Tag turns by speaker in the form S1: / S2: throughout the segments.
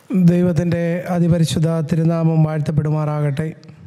S1: ദൈവത്തിൻ്റെ അതിപരിശുദ്ധ തിരുനാമം വാഴ്ത്തപ്പെടുമാറാകട്ടെ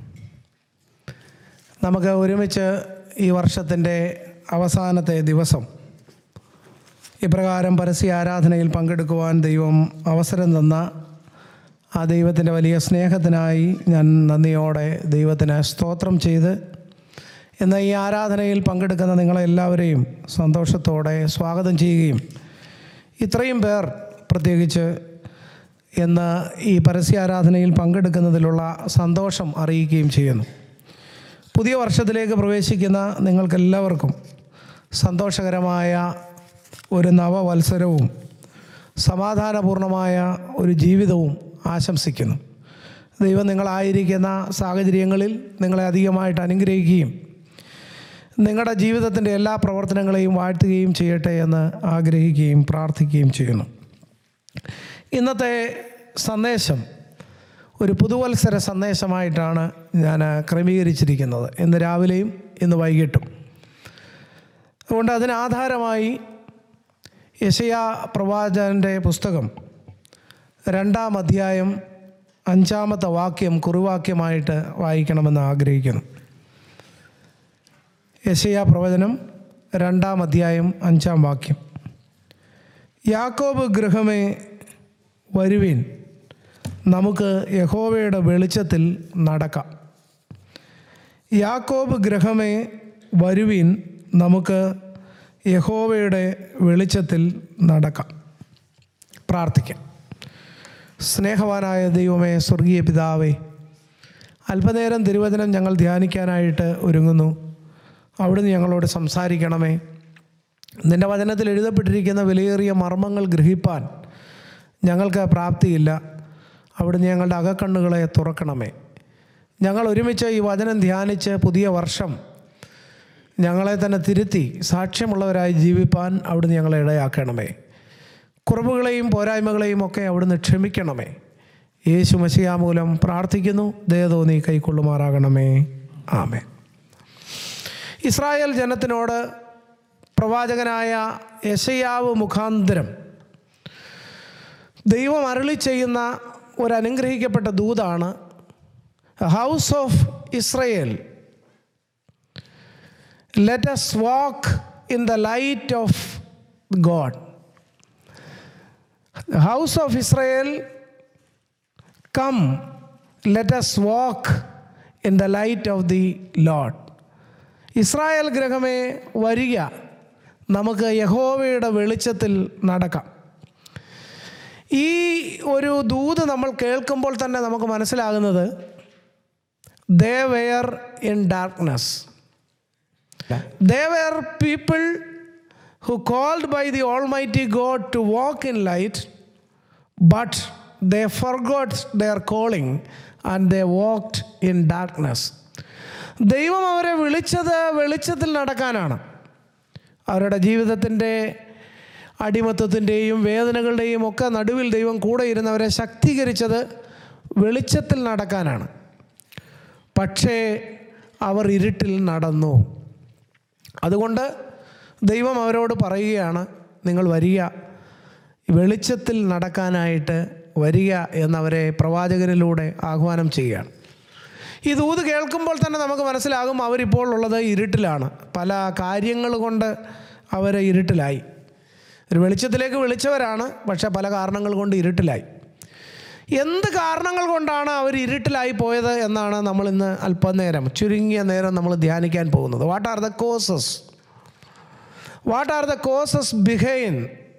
S1: നമുക്ക് ഒരുമിച്ച് ഈ വർഷത്തിൻ്റെ അവസാനത്തെ ദിവസം ഇപ്രകാരം പരസ്യ ആരാധനയിൽ പങ്കെടുക്കുവാൻ ദൈവം അവസരം തന്ന ആ ദൈവത്തിൻ്റെ വലിയ സ്നേഹത്തിനായി ഞാൻ നന്ദിയോടെ ദൈവത്തിന് സ്തോത്രം ചെയ്ത് എന്ന ഈ ആരാധനയിൽ പങ്കെടുക്കുന്ന നിങ്ങളെല്ലാവരെയും സന്തോഷത്തോടെ സ്വാഗതം ചെയ്യുകയും ഇത്രയും പേർ പ്രത്യേകിച്ച് എന്ന് ഈ പരസ്യാരാധനയിൽ പങ്കെടുക്കുന്നതിലുള്ള സന്തോഷം അറിയിക്കുകയും ചെയ്യുന്നു പുതിയ വർഷത്തിലേക്ക് പ്രവേശിക്കുന്ന നിങ്ങൾക്കെല്ലാവർക്കും സന്തോഷകരമായ ഒരു നവവത്സരവും സമാധാനപൂർണമായ ഒരു ജീവിതവും ആശംസിക്കുന്നു ദൈവം നിങ്ങളായിരിക്കുന്ന സാഹചര്യങ്ങളിൽ നിങ്ങളെ അധികമായിട്ട് അനുഗ്രഹിക്കുകയും നിങ്ങളുടെ ജീവിതത്തിൻ്റെ എല്ലാ പ്രവർത്തനങ്ങളെയും വാഴ്ത്തുകയും ചെയ്യട്ടെ എന്ന് ആഗ്രഹിക്കുകയും പ്രാർത്ഥിക്കുകയും ചെയ്യുന്നു ഇന്നത്തെ സന്ദേശം ഒരു പുതുവത്സര സന്ദേശമായിട്ടാണ് ഞാൻ ക്രമീകരിച്ചിരിക്കുന്നത് ഇന്ന് രാവിലെയും ഇന്ന് വൈകിട്ടും അതുകൊണ്ട് അതിനാധാരമായി യശയ പ്രവാചകൻ്റെ പുസ്തകം രണ്ടാം അധ്യായം അഞ്ചാമത്തെ വാക്യം കുറിവാക്യമായിട്ട് വായിക്കണമെന്ന് ആഗ്രഹിക്കുന്നു യശയ പ്രവചനം രണ്ടാം അധ്യായം അഞ്ചാം വാക്യം യാക്കോബ് ഗൃഹമേ വരുവിൻ നമുക്ക് യഹോവയുടെ വെളിച്ചത്തിൽ നടക്കാം യാക്കോബ് ഗ്രഹമേ വരുവിൻ നമുക്ക് യഹോവയുടെ വെളിച്ചത്തിൽ നടക്കാം പ്രാർത്ഥിക്കാം സ്നേഹവാനായ ദൈവമേ സ്വർഗീയ പിതാവേ അല്പനേരം തിരുവചനം ഞങ്ങൾ ധ്യാനിക്കാനായിട്ട് ഒരുങ്ങുന്നു അവിടുന്ന് ഞങ്ങളോട് സംസാരിക്കണമേ നിൻ്റെ വചനത്തിൽ എഴുതപ്പെട്ടിരിക്കുന്ന വിലയേറിയ മർമ്മങ്ങൾ ഗ്രഹിപ്പാൻ ഞങ്ങൾക്ക് പ്രാപ്തിയില്ല അവിടുന്ന് ഞങ്ങളുടെ അകക്കണ്ണുകളെ തുറക്കണമേ ഞങ്ങൾ ഒരുമിച്ച് ഈ വചനം ധ്യാനിച്ച് പുതിയ വർഷം ഞങ്ങളെ തന്നെ തിരുത്തി സാക്ഷ്യമുള്ളവരായി ജീവിപ്പാൻ അവിടുന്ന് ഞങ്ങളെ ഇടയാക്കണമേ കുറവുകളെയും പോരായ്മകളെയും ഒക്കെ അവിടുന്ന് ക്ഷമിക്കണമേ യേശു മസിയാമൂലം പ്രാർത്ഥിക്കുന്നു ദയതോന്നി കൈക്കൊള്ളുമാറാകണമേ ആമേ ഇസ്രായേൽ ജനത്തിനോട് പ്രവാചകനായ യശയാവ് മുഖാന്തരം ദൈവം അരളി ചെയ്യുന്ന ഒരു അനുഗ്രഹിക്കപ്പെട്ട ദൂതാണ് house of Israel let us walk in the light of God house of Israel come let us walk in the light of the Lord Israel ഗ്രഹമേ വരിക നമുക്ക് യഹോവയുടെ വെളിച്ചത്തിൽ നടക്കാം ഈ ഒരു ദൂത് നമ്മൾ കേൾക്കുമ്പോൾ തന്നെ നമുക്ക് മനസ്സിലാകുന്നത് they were in darkness they were people who called by the almighty God to walk in light but they forgot their calling and they walked in darkness ദൈവം അവരെ വിളിച്ചത് വെളിച്ചത്തിൽ നടക്കാനാണ് അവരുടെ ജീവിതത്തിൻ്റെ അടിമത്വത്തിൻ്റെയും വേദനകളുടെയും ഒക്കെ നടുവിൽ ദൈവം കൂടെ ഇരുന്നവരെ ശക്തീകരിച്ചത് വെളിച്ചത്തിൽ നടക്കാനാണ് പക്ഷേ അവർ ഇരുട്ടിൽ നടന്നു അതുകൊണ്ട് ദൈവം അവരോട് പറയുകയാണ് നിങ്ങൾ വരിക വെളിച്ചത്തിൽ നടക്കാനായിട്ട് വരിക എന്നവരെ പ്രവാചകനിലൂടെ ആഹ്വാനം ചെയ്യുകയാണ് ഈ ദൂത് കേൾക്കുമ്പോൾ തന്നെ നമുക്ക് മനസ്സിലാകും അവരിപ്പോൾ ഉള്ളത് ഇരുട്ടിലാണ് പല കാര്യങ്ങൾ കൊണ്ട് അവർ ഇരുട്ടിലായി ഒരു വെളിച്ചത്തിലേക്ക് വിളിച്ചവരാണ് പക്ഷേ പല കാരണങ്ങൾ കൊണ്ട് ഇരുട്ടിലായി എന്ത് കാരണങ്ങൾ കൊണ്ടാണ് അവർ ഇരുട്ടിലായി പോയത് എന്നാണ് നമ്മൾ ഇന്ന് അല്പനേരം ചുരുങ്ങിയ നേരം നമ്മൾ ധ്യാനിക്കാൻ പോകുന്നത് what are the causes what are the causes behind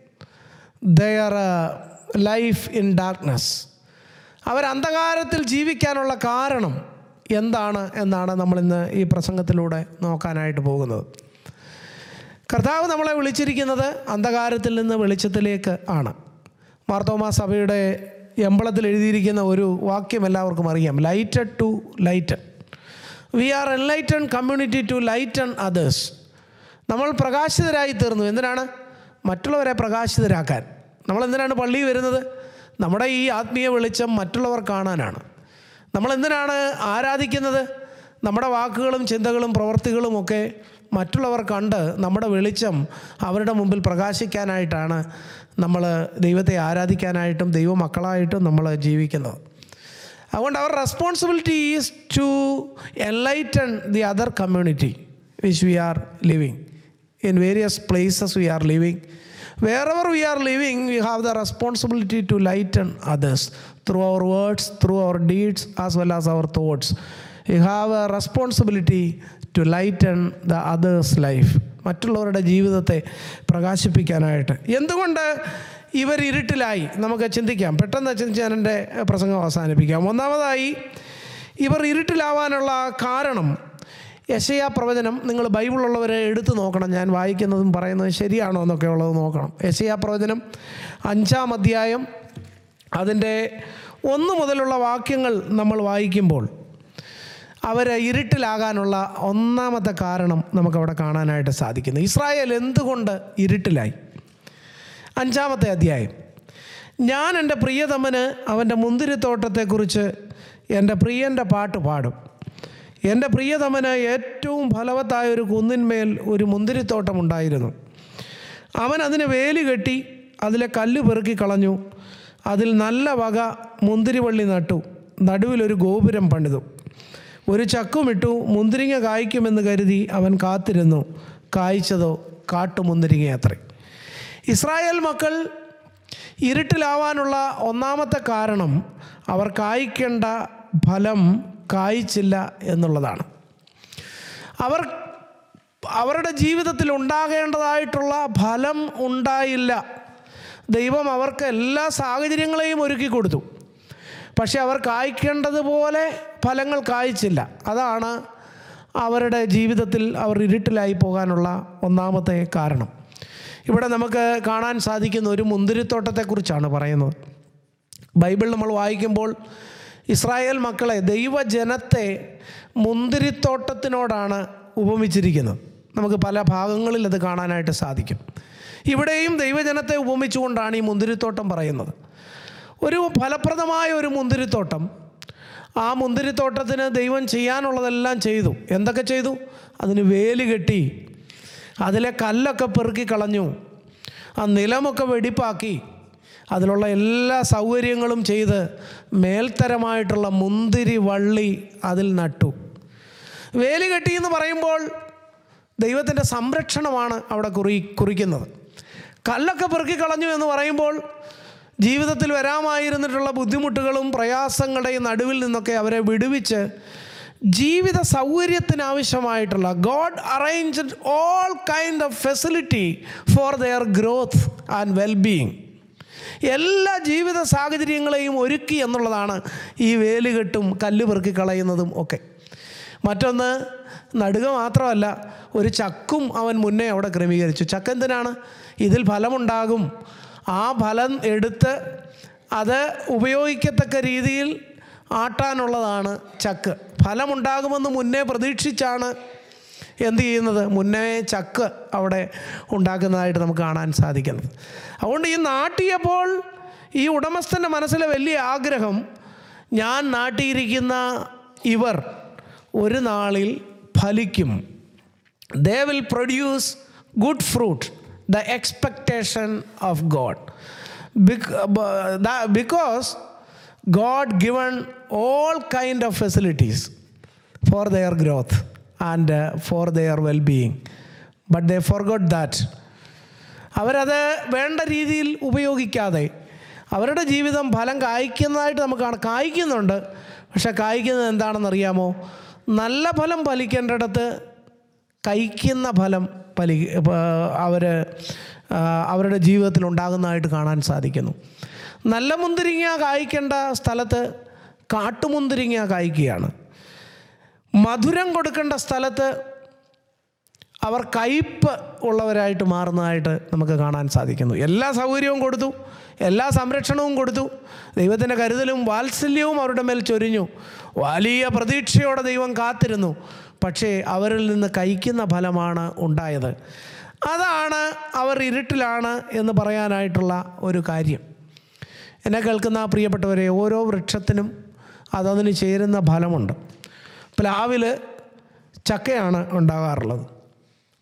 S1: their life in darkness അവർ അന്ധകാരത്തിൽ ജീവിക്കാനുള്ള കാരണം എന്താണ് എന്നാണ് നമ്മളിന്ന് ഈ പ്രസംഗത്തിലൂടെ നോക്കാനായിട്ട് പോകുന്നത് കർത്താവ് നമ്മളെ വിളിച്ചിരിക്കുന്നത് അന്ധകാരത്തിൽ നിന്ന് വെളിച്ചത്തിലേക്ക് ആണ് മാർത്തോമാ സഭയുടെ എമ്പളത്തിൽ എഴുതിയിരിക്കുന്ന ഒരു വാക്യം എല്ലാവർക്കും അറിയാം lighted to lighten we are enlightened community to lighten others നമ്മൾ പ്രകാശിതരായി തീർന്നു എന്തിനാണ് മറ്റുള്ളവരെ പ്രകാശിതരാക്കാൻ നമ്മൾ എന്തിനാണ് പള്ളിയിൽ വരുന്നത് നമ്മുടെ ഈ ആത്മീയ വെളിച്ചം മറ്റുള്ളവർ കാണാനാണ് നമ്മൾ എന്തിനാണ് ആരാധിക്കുന്നത് നമ്മുടെ വാക്കുകളും ചിന്തകളും പ്രവർത്തികളും ഒക്കെ മറ്റുള്ളവർ കണ്ട് നമ്മുടെ വെളിച്ചം അവരുടെ മുമ്പിൽ പ്രകാശിക്കാനായിട്ടാണ് നമ്മൾ ദൈവത്തെ ആരാധിക്കാനായിട്ടും ദൈവമക്കളായിട്ടും നമ്മൾ ജീവിക്കുന്നത് അതുകൊണ്ട് our responsibility is to enlighten the other community which we are living in various places we are living. Wherever we are living, we have the responsibility to lighten others through our words, through our deeds, as well as our thoughts. We have a responsibility to lighten the others' life. മറ്റുള്ളവരുടെ ജീവിതത്തെ പ്രകാശിപ്പിക്കാനായിട്ട് എന്തുകൊണ്ട് ഇവർ ഇരുട്ടിലായി നമുക്ക് ചിന്തിക്കാം പെട്ടെന്ന് ചിന്തിച്ച് ഞാൻ എൻ്റെ പ്രസംഗം അവസാനിപ്പിക്കാം ഒന്നാമതായി ഇവർ ഇരുട്ടിലാവാനുള്ള കാരണം യശയാ പ്രവചനം നിങ്ങൾ ബൈബിളുള്ളവരെ എടുത്തു നോക്കണം ഞാൻ വായിക്കുന്നതും പറയുന്നതും ശരിയാണോ എന്നൊക്കെ ഉള്ളത് നോക്കണം യശയാ പ്രവചനം അഞ്ചാം അധ്യായം അതിൻ്റെ ഒന്ന് മുതലുള്ള വാക്യങ്ങൾ നമ്മൾ വായിക്കുമ്പോൾ അവർ ഇരുട്ടിലാകാനുള്ള ഒന്നാമത്തെ കാരണം നമുക്കവിടെ കാണാനായിട്ട് സാധിക്കുന്നു ഇസ്രായേൽ എന്തുകൊണ്ട് ഇരുട്ടിലായി അഞ്ചാമത്തെ അധ്യായം ഞാൻ എൻ്റെ പ്രിയതമന് അവൻ്റെ മുന്തിരിത്തോട്ടത്തെക്കുറിച്ച് എൻ്റെ പ്രിയൻ്റെ പാട്ട് പാടും എൻ്റെ പ്രിയതമന് ഏറ്റവും ഫലവത്തായ ഒരു കുന്നിന്മേൽ ഒരു മുന്തിരിത്തോട്ടം ഉണ്ടായിരുന്നു അവൻ അതിന് വേലി കെട്ടി അതിലെ കല്ല് പെറുക്കി കളഞ്ഞു അതിൽ നല്ല വക മുന്തിരിവള്ളി നട്ടു നടുവിലൊരു ഗോപുരം പണിതു ഒരു ചക്കുമിട്ടു മുന്തിരിങ്ങ കായ്ക്കുമെന്ന് കരുതി അവൻ കാത്തിരുന്നു കായ്ച്ചതോ കാട്ടുമുന്തിരിങ്ങ അത്രേ ഇസ്രായേൽ മക്കൾ ഇരുട്ടിലാവാനുള്ള ഒന്നാമത്തെ കാരണം അവർ കായ്ക്കേണ്ട ഫലം കായ്ച്ചില്ല എന്നുള്ളതാണ് അവർ അവരുടെ ജീവിതത്തിൽ ഉണ്ടാകേണ്ടതായിട്ടുള്ള ഫലം ഉണ്ടായില്ല ദൈവം അവർക്ക് എല്ലാ സാഹചര്യങ്ങളെയും ഒരുക്കി കൊടുത്തു പക്ഷെ അവർ കായ്ക്കേണ്ടതുപോലെ ഫലങ്ങൾ കായ്ച്ചില്ല അതാണ് അവരുടെ ജീവിതത്തിൽ അവർ ഇരുട്ടിലായി പോകാനുള്ള ഒന്നാമത്തെ കാരണം ഇവിടെ നമുക്ക് കാണാൻ സാധിക്കുന്ന ഒരു മുന്തിരിത്തോട്ടത്തെക്കുറിച്ചാണ് പറയുന്നത് ബൈബിൾ നമ്മൾ വായിക്കുമ്പോൾ ഇസ്രായേൽ മക്കളെ ദൈവജനത്തെ മുന്തിരിത്തോട്ടത്തിനോടാണ് ഉപമിച്ചിരിക്കുന്നത് നമുക്ക് പല ഭാഗങ്ങളിൽ അത് കാണാനായിട്ട് സാധിക്കും ഇവിടെയും ദൈവജനത്തെ ഉപമിച്ചുകൊണ്ടാണ് ഈ മുന്തിരിത്തോട്ടം പറയുന്നത് ഒരു ഫലപ്രദമായ ഒരു മുന്തിരിത്തോട്ടം ആ മുന്തിരിത്തോട്ടത്തിന് ദൈവം ചെയ്യാനുള്ളതെല്ലാം ചെയ്തു എന്തൊക്കെ ചെയ്തു അതിന് വേലി കെട്ടി അതിലെ കല്ലൊക്കെ പെറുക്കി കളഞ്ഞു ആ നിലമൊക്കെ വെടിപ്പാക്കി അതിലുള്ള എല്ലാ സൗകര്യങ്ങളും ചെയ്ത് മേൽത്തരമായിട്ടുള്ള മുന്തിരി വള്ളി അതിൽ നട്ടു വേലി കെട്ടി എന്ന് പറയുമ്പോൾ ദൈവത്തിൻ്റെ സംരക്ഷണമാണ് അവിടെ കുറി കുറിക്കുന്നത് കല്ലൊക്കെ പെറുക്കി കളഞ്ഞു എന്ന് പറയുമ്പോൾ ജീവിതത്തിൽ വരാമായിരുന്നിട്ടുള്ള ബുദ്ധിമുട്ടുകളും പ്രയാസങ്ങളുടെയും നടുവിൽ നിന്നൊക്കെ അവരെ വിടുവിച്ച് ജീവിത സൗകര്യത്തിന് ആവശ്യമായിട്ടുള്ള God arranged all kind of facility for their growth and wellbeing എല്ലാ ജീവിത സാഹചര്യങ്ങളെയും ഒരുക്കി എന്നുള്ളതാണ് ഈ വേലുകെട്ടും കല്ല് പെറുക്കി കളയുന്നതും ഒക്കെ മറ്റൊന്ന് നടുക മാത്രമല്ല ഒരു ചക്കും അവൻ മുന്നേ അവിടെ ക്രമീകരിച്ചു ചക്ക എന്തിനാണ് ഇതിൽ ഫലമുണ്ടാകും ആ ഫലം എടുത്ത് അത് ഉപയോഗിക്കത്തക്ക രീതിയിൽ ആട്ടാനുള്ളതാണ് ചക്ക് ഫലമുണ്ടാകുമെന്ന് മുന്നേ പ്രതീക്ഷിച്ചാണ് എന്ത് ചെയ്യുന്നത് മുന്നേ ചക്ക് അവിടെ ഉണ്ടാക്കുന്നതായിട്ട് നമുക്ക് കാണാൻ സാധിക്കുന്നത് അതുകൊണ്ട് ഈ നാട്ടിയപ്പോൾ ഈ ഉടമസ്ഥൻ്റെ മനസ്സിലെ വലിയ ആഗ്രഹം ഞാൻ നാട്ടിയിരിക്കുന്ന ഇവർ ഒരു നാളിൽ ഫലിക്കും they will produce good fruit the expectation of God because God given all kind of facilities for their growth and for their well being but they forgot that അവരത് വേണ്ട രീതിയിൽ ഉപയോഗിക്കാതെ അവരുടെ ജീവിതം ഫലം കായ്ക്കുന്നതായിട്ട് നമുക്ക് കാണാം കായ്ക്കുന്നുണ്ട് പക്ഷെ കായ്ക്കുന്നത് എന്താണെന്ന് അറിയാമോ നല്ല ഫലം ഫലിക്കേണ്ടിടത്ത് കഴിക്കുന്ന ഫലം ഫലി അവർ അവരുടെ ജീവിതത്തിൽ ഉണ്ടാകുന്നതായിട്ട് കാണാൻ സാധിക്കുന്നു നല്ല മുന്തിരിങ്ങ കായ്ക്കേണ്ട സ്ഥലത്ത് കാട്ടുമുന്തിരിങ്ങ കായ്ക്കുകയാണ് മധുരം കൊടുക്കേണ്ട സ്ഥലത്ത് അവർ കയ്പ് ഉള്ളവരായിട്ട് മാറുന്നതായിട്ട് നമുക്ക് കാണാൻ സാധിക്കുന്നു എല്ലാ സൗകര്യവും കൊടുത്തു എല്ലാ സംരക്ഷണവും കൊടുത്തു ദൈവത്തിൻ്റെ കരുതലും വാത്സല്യവും അവരുടെ മേൽ ചൊരിഞ്ഞു വലിയ പ്രതീക്ഷയോടെ ദൈവം കാത്തിരുന്നു പക്ഷേ അവരിൽ നിന്ന് കഴിക്കുന്ന ഫലമാണ് ഉണ്ടായത് അതാണ് അവർ ഇരുട്ടിലാണ് എന്ന് പറയാനായിട്ടുള്ള ഒരു കാര്യം എന്നെ കേൾക്കുന്ന പ്രിയപ്പെട്ടവരെ ഓരോ വൃക്ഷത്തിനും അതതിന് ചേരുന്ന ഫലമുണ്ട് പ്ലാവിൽ ചക്കയാണ് ഉണ്ടാകാറുള്ളത്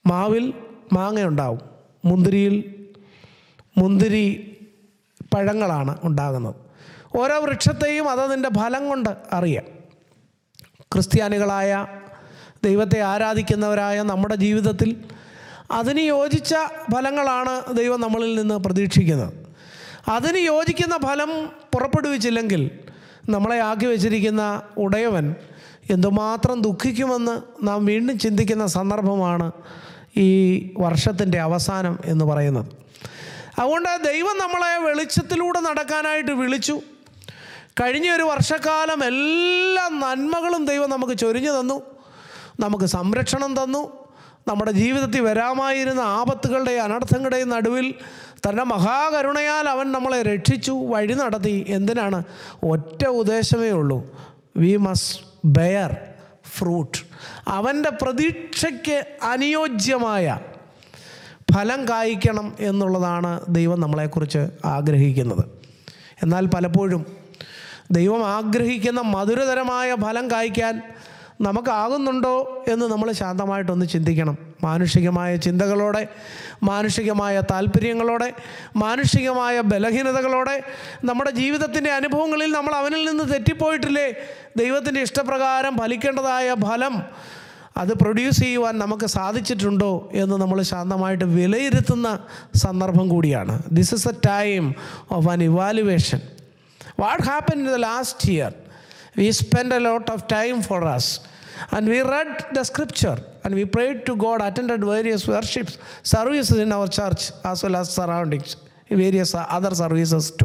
S1: മാവിൽ മാങ്ങ ഉണ്ടാവും മുന്തിരിയിൽ മുന്തിരി പഴങ്ങളാണ് ഉണ്ടാകുന്നത് ഓരോ വൃക്ഷത്തെയും അതതിൻ്റെ ഫലം കൊണ്ട് അറിയാം ക്രിസ്ത്യാനികളായ ദൈവത്തെ ആരാധിക്കുന്നവരായ നമ്മുടെ ജീവിതത്തിൽ അതിന് യോജിച്ച ഫലങ്ങളാണ് ദൈവം നമ്മളിൽ നിന്ന് പ്രതീക്ഷിക്കുന്നത് അതിന് യോജിക്കുന്ന ഫലം പുറപ്പെടുവിച്ചില്ലെങ്കിൽ നമ്മളെ ആക്കി വച്ചിരിക്കുന്ന ഉടയവൻ എന്തുമാത്രം ദുഃഖിക്കുമെന്ന് നാം വീണ്ടും ചിന്തിക്കുന്ന സന്ദർഭമാണ് ഈ വർഷത്തിൻ്റെ അവസാനം എന്ന് പറയുന്നത് അതുകൊണ്ട് ദൈവം നമ്മളെ വെളിച്ചത്തിലൂടെ നടക്കാനായിട്ട് വിളിച്ചു കഴിഞ്ഞ ഒരു വർഷക്കാലം എല്ലാ നന്മകളും ദൈവം നമുക്ക് ചൊരിഞ്ഞു തന്നു നമുക്ക് സംരക്ഷണം തന്നു നമ്മുടെ ജീവിതത്തിൽ വരാമായിരുന്ന ആപത്തുകളുടെയും അനർത്ഥങ്ങളുടെയും നടുവിൽ തൻ്റെ മഹാകരുണയാൽ അവൻ നമ്മളെ രക്ഷിച്ചു വഴി നടത്തി എന്തിനാണ് ഒറ്റ ഉദ്ദേശമേ ഉള്ളൂ വി മസ്റ്റ് ബെയർ ഫ്രൂട്ട് അവൻ്റെ പ്രതീക്ഷയ്ക്ക് അനുയോജ്യമായ ഫലം കായ്ക്കണം എന്നുള്ളതാണ് ദൈവം നമ്മളെക്കുറിച്ച് ആഗ്രഹിക്കുന്നത് എന്നാൽ പലപ്പോഴും ദൈവം ആഗ്രഹിക്കുന്ന മധുരതരമായ ഫലം കായ്ക്കാൻ നമുക്കാകുന്നുണ്ടോ എന്ന് നമ്മൾ ശാന്തമായിട്ടൊന്ന് ചിന്തിക്കണം മാനുഷികമായ ചിന്തകളോടെ മാനുഷികമായ താല്പര്യങ്ങളോടെ മാനുഷികമായ ബലഹീനതകളോടെ നമ്മുടെ ജീവിതത്തിൻ്റെ അനുഭവങ്ങളിൽ നമ്മൾ അവനിൽ നിന്ന് തെറ്റിപ്പോയിട്ടില്ലേ ദൈവത്തിൻ്റെ ഇഷ്ടപ്രകാരം ഫലിക്കേണ്ടതായ ഫലം അത് പ്രൊഡ്യൂസ് ചെയ്യുവാൻ നമുക്ക് സാധിച്ചിട്ടുണ്ടോ എന്ന് നമ്മൾ ശാന്തമായിട്ട് വിലയിരുത്തുന്ന സന്ദർഭം കൂടിയാണ് this is a time of an evaluation what happen in the last year we spend a lot of time for us and we read the scripture and we prayed to God attend various worships services in our church as well as surroundings various other services to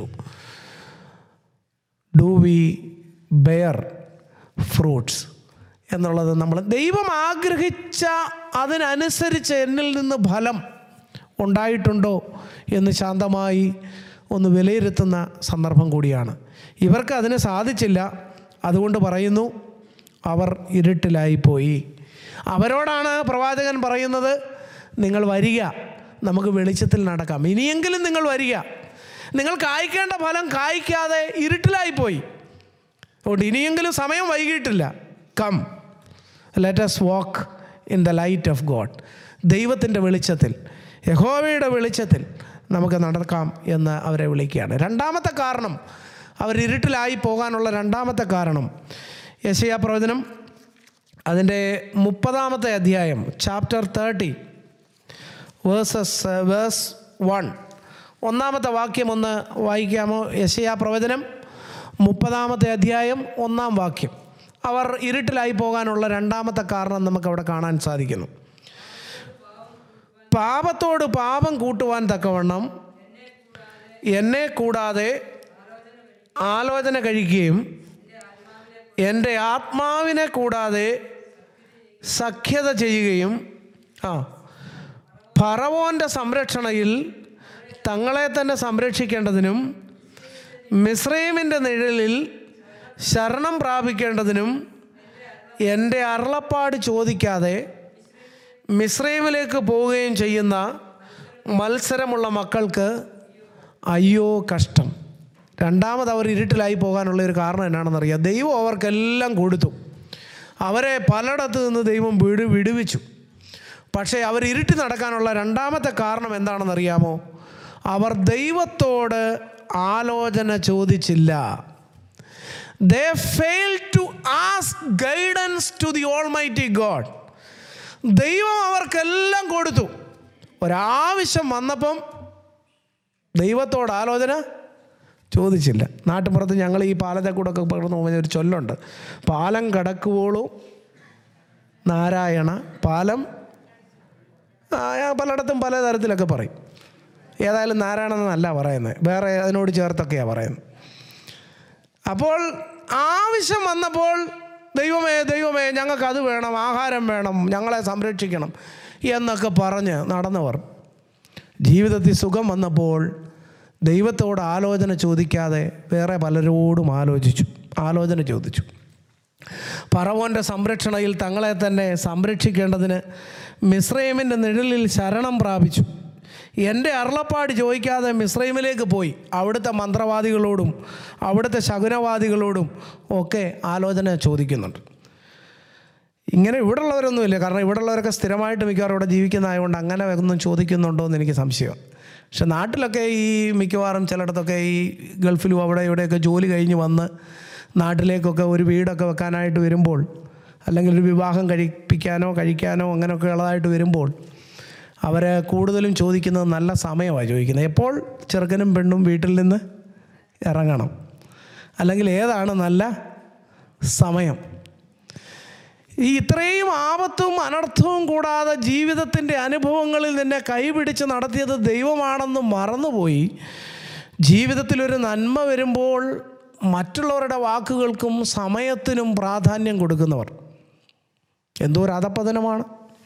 S1: do we bear fruits എന്നുള്ളത് നമ്മൾ ദൈവം ആഗ്രഹിച്ച അതിനനുസരിച്ച് എന്നിൽ നിന്ന് ഫലം ഉണ്ടായിട്ടുണ്ടോ എന്ന് ശാന്തമായി ഒന്ന് വിലയിരുത്തുന്ന സന്ദർഭം കൂടിയാണ് ഇവർക്ക് അതിന് സാധിച്ചില്ല അതുകൊണ്ട് പറയുന്നു അവർ ഇരുട്ടിലായിപ്പോയി അവരോടാണ് പ്രവാചകൻ പറയുന്നത് നിങ്ങൾ വരിക നമുക്ക് വെളിച്ചത്തിൽ നടക്കാം ഇനിയെങ്കിലും നിങ്ങൾ വരിക നിങ്ങൾ കായ്ക്കേണ്ട ഫലം കായ്ക്കാതെ ഇരുട്ടിലായിപ്പോയി അതുകൊണ്ട് ഇനിയെങ്കിലും സമയം വൈകിട്ടില്ല come let us walk in the light of God ദൈവത്തിൻ്റെ വെളിച്ചത്തിൽ യഹോവയുടെ വെളിച്ചത്തിൽ നമുക്ക് നടക്കാം എന്ന് അവരെ വിളിക്കുകയാണ് രണ്ടാമത്തെ കാരണം അവർ ഇരുട്ടിലായി പോകാനുള്ള രണ്ടാമത്തെ കാരണം യശയ പ്രവചനം അതിൻ്റെ മുപ്പതാമത്തെ അധ്യായം chapter thirty verses verse one ഒന്നാമത്തെ വാക്യം ഒന്ന് വായിക്കാമോ യശയാ പ്രവചനം മുപ്പതാമത്തെ അധ്യായം ഒന്നാം വാക്യം അവർ ഇരുട്ടിലായി പോകാനുള്ള രണ്ടാമത്തെ കാരണം നമുക്കവിടെ കാണാൻ സാധിക്കുന്നു പാപത്തോട് പാപം കൂട്ടുവാൻ തക്കവണ്ണം എന്നെ കൂടാതെ ആലോചന കഴിക്കുകയും എൻ്റെ ആത്മാവിനെ കൂടാതെ സഖ്യത ചെയ്യുകയും ആ ഫറവോൻ്റെ സംരക്ഷണയിൽ തങ്ങളെ തന്നെ സംരക്ഷിക്കേണ്ടതിനും മിസ്രൈമിൻ്റെ നിഴലിൽ ശരണം പ്രാപിക്കേണ്ടതിനും എൻ്റെ അരുളപ്പാട് ചോദിക്കാതെ മിസ്രൈമിലേക്ക് പോവുകയും ചെയ്യുന്ന മത്സരമുള്ള മക്കൾക്ക് അയ്യോ കഷ്ടം രണ്ടാമത് അവർ ഇരുട്ടിലായി പോകാനുള്ള ഒരു കാരണം എന്നാണെന്നറിയാം ദൈവം അവർക്കെല്ലാം കൊടുത്തു അവരെ പലയിടത്ത് നിന്ന് ദൈവം വിടു വിടുവിച്ചു പക്ഷേ അവർ ഇരുട്ടി നടക്കാനുള്ള രണ്ടാമത്തെ കാരണം എന്താണെന്നറിയാമോ അവർ ദൈവത്തോട് ആലോചന ചോദിച്ചില്ല they fail to ask guidance to the almighty God ദൈവം അവർക്കെല്ലാം കൊടുത്തു ഒരാവശ്യം വന്നപ്പം ദൈവത്തോട് ആലോചന ചോദിച്ചില്ല നാട്ടുപുറത്ത് ഞങ്ങൾ ഈ പാലത്തെ കൂടെ ഒക്കെ പകർന്നു പോകുന്ന ഒരു ചൊല്ലുണ്ട് പാലം കടക്കുവോളും നാരായണ പാലം ആ, ഞാൻ പലയിടത്തും പല തരത്തിലൊക്കെ പറയും ഏതായാലും നാരായണ എന്നല്ല പറയുന്നത് വേറെ അതിനോട് ചേർത്തൊക്കെയാണ് പറയുന്നത് അപ്പോൾ ആവശ്യം വന്നപ്പോൾ ദൈവമേ ദൈവമേ ഞങ്ങൾക്ക് അത് വേണം ആഹാരം വേണം ഞങ്ങളെ സംരക്ഷിക്കണം എന്നൊക്കെ പറഞ്ഞ് നടന്നവർ ജീവിതത്തിൽ സുഖം വന്നപ്പോൾ ദൈവത്തോട് ആലോചന ചോദിക്കാതെ വേറെ പലരോടും ആലോചിച്ചു ആലോചന ചോദിച്ചു പറവോൻ്റെ സംരക്ഷണയിൽ തങ്ങളെ തന്നെ സംരക്ഷിക്കേണ്ടതിന് മിസ്രൈമിൻ്റെ നിഴലിൽ ശരണം പ്രാപിച്ചു എൻ്റെ അരുളപ്പാട് ചോദിക്കാതെ മിസ്രൈമിലേക്ക് പോയി അവിടുത്തെ മന്ത്രവാദികളോടും അവിടുത്തെ ശകുനവാദികളോടും ഒക്കെ ആലോചന ചോദിക്കുന്നുണ്ട് ഇങ്ങനെ ഇവിടെ ഉള്ളവരൊന്നുമില്ല കാരണം ഇവിടെ ഉള്ളവരൊക്കെ സ്ഥിരമായിട്ട് മിക്കവാറും ഇവിടെ ജീവിക്കുന്നതായതുകൊണ്ട് അങ്ങനെ ഒന്നും ചോദിക്കുന്നുണ്ടോ എന്ന് എനിക്ക് സംശയം പക്ഷെ നാട്ടിലൊക്കെ ഈ മിക്കവാറും ചിലയിടത്തൊക്കെ ഈ ഗൾഫിലും അവിടെ ഇവിടെയൊക്കെ ജോലി കഴിഞ്ഞ് വന്ന് നാട്ടിലേക്കൊക്കെ ഒരു വീടൊക്കെ വെക്കാനായിട്ട് വരുമ്പോൾ അല്ലെങ്കിൽ ഒരു വിവാഹം കഴിപ്പിക്കാനോ കഴിക്കാനോ അങ്ങനെയൊക്കെ ഉള്ളതായിട്ട് വരുമ്പോൾ അവർ കൂടുതലും ചോദിക്കുന്നത് നല്ല സമയമാണ് ചോദിക്കുന്നത് എപ്പോൾ ചെറുക്കനും പെണ്ണും വീട്ടിൽ നിന്ന് ഇറങ്ങണം അല്ലെങ്കിൽ ഏതാണ് നല്ല സമയം ഈ ഇത്രയും ആപത്തും അനർത്ഥവും കൂടാതെ ജീവിതത്തിൻ്റെ അനുഭവങ്ങളിൽ നിന്നെ കൈപിടിച്ച് നടത്തിയത് ദൈവമാണെന്ന് മറന്നുപോയി ജീവിതത്തിലൊരു നന്മ വരുമ്പോൾ മറ്റുള്ളവരുടെ വാക്കുകൾക്കും സമയത്തിനും പ്രാധാന്യം കൊടുക്കുന്നവർ എന്തോ ഒരു അധപ്പതനമാണ്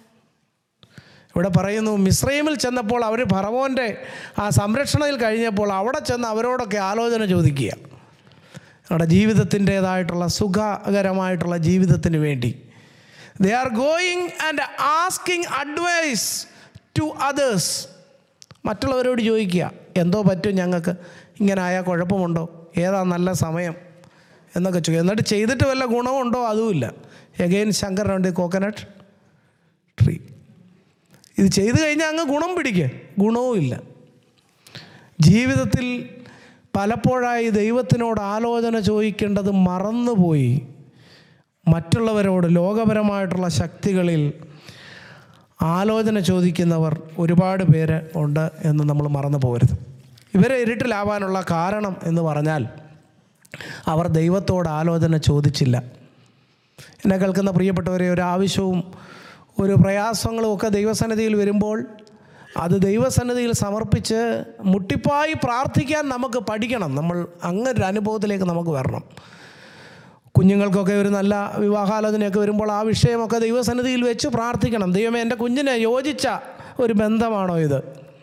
S1: ഇവിടെ പറയുന്നു മിശ്രൈമിൽ ചെന്നപ്പോൾ അവർ ഫറവോൻ്റെ ആ സംരക്ഷണയിൽ കഴിഞ്ഞപ്പോൾ അവിടെ ചെന്ന് അവരോടൊക്കെ ആലോചന ചോദിക്കുക നമ്മുടെ ജീവിതത്തിൻ്റേതായിട്ടുള്ള സുഖകരമായിട്ടുള്ള ജീവിതത്തിന് വേണ്ടി they are going and asking advice to others മറ്റുള്ളവരോട് ചോദിക്കുക എന്തോ പറ്റും ഞങ്ങൾക്ക് ഇങ്ങനെ ആയാൽ കുഴപ്പമുണ്ടോ ഏതാ നല്ല സമയം എന്നൊക്കെ ചോദിക്കുക എന്നിട്ട് ചെയ്തിട്ട് വല്ല ഗുണമുണ്ടോ അതുമില്ല എഗെയിൻ ശങ്കരനുണ്ട് കോക്കനട്ട് ട്രീ ഇത് ചെയ്തു കഴിഞ്ഞാൽ അങ്ങ് ഗുണം പിടിക്കുക ഗുണവും ഇല്ല ജീവിതത്തിൽ പലപ്പോഴായി ദൈവത്തിനോട് ആലോചന ചോദിക്കേണ്ടത് മറന്നുപോയി മറ്റുള്ളവരോട് ലോകപരമായിട്ടുള്ള ശക്തികളിൽ ആലോചന ചോദിക്കുന്നവർ ഒരുപാട് പേര് ഉണ്ട് എന്ന് നമ്മൾ മറന്നു പോകരുത് ഇവരെ ഇരുട്ടിലാവാനുള്ള കാരണം എന്ന് പറഞ്ഞാൽ അവർ ദൈവത്തോട് ആലോചന ചോദിച്ചില്ല എന്നെ കേൾക്കുന്ന പ്രിയപ്പെട്ടവരെ ഒരു ആവശ്യവും ഒരു പ്രയാസങ്ങളും ഒക്കെ ദൈവസന്നിധിയിൽ വരുമ്പോൾ അത് ദൈവസന്നിധിയിൽ സമർപ്പിച്ച് മുട്ടിപ്പായി പ്രാർത്ഥിക്കാൻ നമുക്ക് പഠിക്കണം നമ്മൾ അങ്ങനെ ഒരു അനുഭവത്തിലേക്ക് നമുക്ക് വരണം കുഞ്ഞുങ്ങൾക്കൊക്കെ ഒരു നല്ല വിവാഹാലോചനയൊക്കെ വരുമ്പോൾ ആ വിഷയമൊക്കെ ദൈവസന്നിധിയിൽ വെച്ച് പ്രാർത്ഥിക്കണം ദൈവമേ എൻ്റെ കുഞ്ഞിനെ യോജിച്ച ഒരു ബന്ധമാണോ ഇത്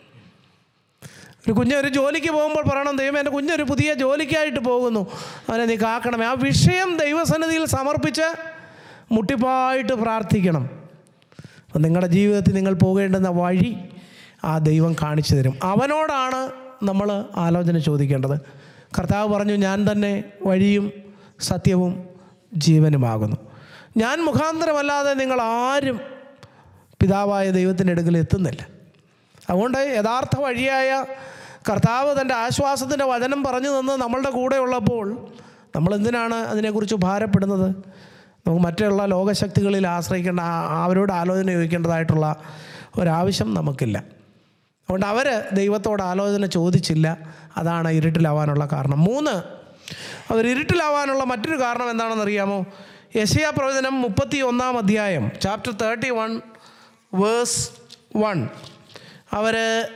S1: ഒരു കുഞ്ഞ് ഒരു ജോലിക്ക് പോകുമ്പോൾ പറയണം ദൈവം എൻ്റെ കുഞ്ഞൊരു പുതിയ ജോലിക്കായിട്ട് പോകുന്നു അവനെ നീ കാക്കണമേ ആ വിഷയം ദൈവസന്നിധിയിൽ സമർപ്പിച്ച് മുട്ടിപ്പായിട്ട് പ്രാർത്ഥിക്കണം അപ്പം നിങ്ങളുടെ ജീവിതത്തിൽ നിങ്ങൾ പോകേണ്ടുന്ന വഴി ആ ദൈവം കാണിച്ചു തരും അവനോടാണ് നമ്മൾ ആലോചന ചോദിക്കേണ്ടത് കർത്താവ് പറഞ്ഞു ഞാൻ തന്നെ വഴിയും സത്യവും ജീവനുമാകുന്നു ഞാൻ മുഖാന്തരമല്ലാതെ നിങ്ങൾ ആരും പിതാവായ ദൈവത്തിൻ്റെ അടുക്കൽ എത്തുന്നില്ല അതുകൊണ്ട് യഥാർത്ഥ വഴിയായ കർത്താവ് തൻ്റെ ആശ്വാസത്തിൻ്റെ വചനം പറഞ്ഞു തന്ന് നമ്മളുടെ കൂടെ ഉള്ളപ്പോൾ നമ്മൾ എന്തിനാണ് അതിനെക്കുറിച്ച് ഭാരപ്പെടുന്നത് നമുക്ക് മറ്റുള്ള ലോകശക്തികളിൽ ആശ്രയിക്കേണ്ട ആ- അവരോട് ആലോചന ചോദിക്കേണ്ടതായിട്ടുള്ള ഒരാവശ്യം നമുക്കില്ല അതുകൊണ്ട് അവർ ദൈവത്തോട് ആലോചന ചോദിച്ചില്ല അതാണ് ഇരുട്ടിലാവാനുള്ള കാരണം മൂന്ന് അവർ ഇരുട്ടിലാവാനുള്ള മറ്റൊരു കാരണം എന്താണെന്ന് അറിയാമോ യശയ പ്രവചനം മുപ്പത്തി ഒന്നാം അധ്യായം chapter thirty one verse one അവർ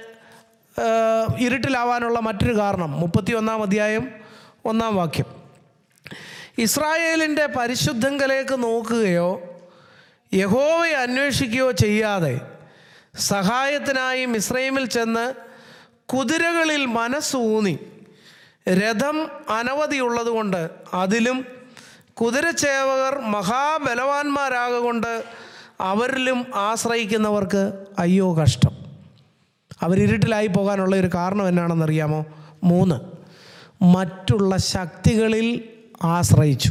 S1: ഇരുട്ടിലാവാനുള്ള മറ്റൊരു കാരണം മുപ്പത്തി ഒന്നാം അധ്യായം ഒന്നാം വാക്യം ഇസ്രായേലിൻ്റെ പരിശുദ്ധങ്കലേക്ക് നോക്കുകയോ യഹോവയെ അന്വേഷിക്കുകയോ ചെയ്യാതെ സഹായത്തിനായി മിസ്രൈമിൽ ചെന്ന് കുതിരകളിൽ മനസ്സൂന്നി രഥം അനവധിയുള്ളതുകൊണ്ട് അതിലും കുതിരച്ചേവകർ മഹാബലവാന്മാരാകൊണ്ട് അവരിലും ആശ്രയിക്കുന്നവർക്ക് അയ്യോ കഷ്ടം അവരിരുട്ടിലായി പോകാനുള്ള ഒരു കാരണം എന്നാണെന്നറിയാമോ മൂന്ന് മറ്റുള്ള ശക്തികളിൽ ആശ്രയിച്ചു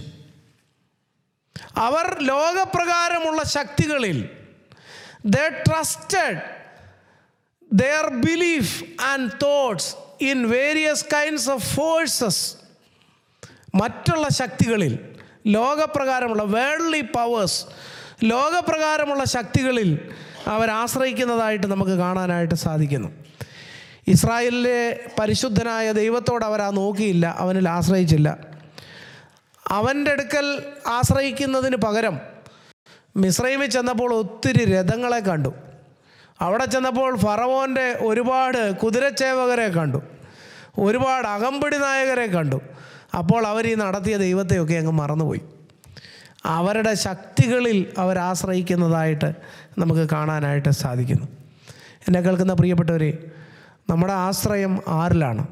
S1: അവർ ലോകപ്രകാരമുള്ള ശക്തികളിൽ the trusted their belief and thoughts in various kinds of forces മറ്റുള്ള ശക്തികളിൽ ലോകപ്രകാരമുള്ള വേൾഡ്ലി പവേഴ്സ് ലോകപ്രകാരമുള്ള ശക്തികളിൽ അവർ ആശ്രയിക്കുന്നതായിട്ട് നമുക്ക് കാണാനായിട്ട് സാധിക്കുന്നു ഇസ്രായേലിലെ പരിശുദ്ധനായ ദൈവത്തോട് അവർ ആ നോക്കിയില്ല അവനിൽ ആശ്രയിച്ചില്ല അവൻ്റെ അടുക്കൽ ആശ്രയിക്കുന്നതിന് പകരം മിശ്രൈമിൽ ചെന്നപ്പോൾ ഒത്തിരി രഥങ്ങളെ കണ്ടു അവിടെ ചെന്നപ്പോൾ ഫറവോൻ്റെ ഒരുപാട് കുതിരച്ചേവകരെ കണ്ടു ഒരുപാട് അകമ്പടി നായകരെ കണ്ടു അപ്പോൾ അവർ ഈ നടത്തിയ ദൈവത്തെയൊക്കെ അങ്ങ് മറന്നുപോയി അവരുടെ ശക്തികളിൽ അവർ ആശ്രയിക്കുന്നതായിട്ട് നമുക്ക് കാണാനായിട്ട് സാധിക്കുന്നു എന്നെ കേൾക്കുന്ന പ്രിയപ്പെട്ടവരെ നമ്മുടെ ആശ്രയം ആരിലാണ്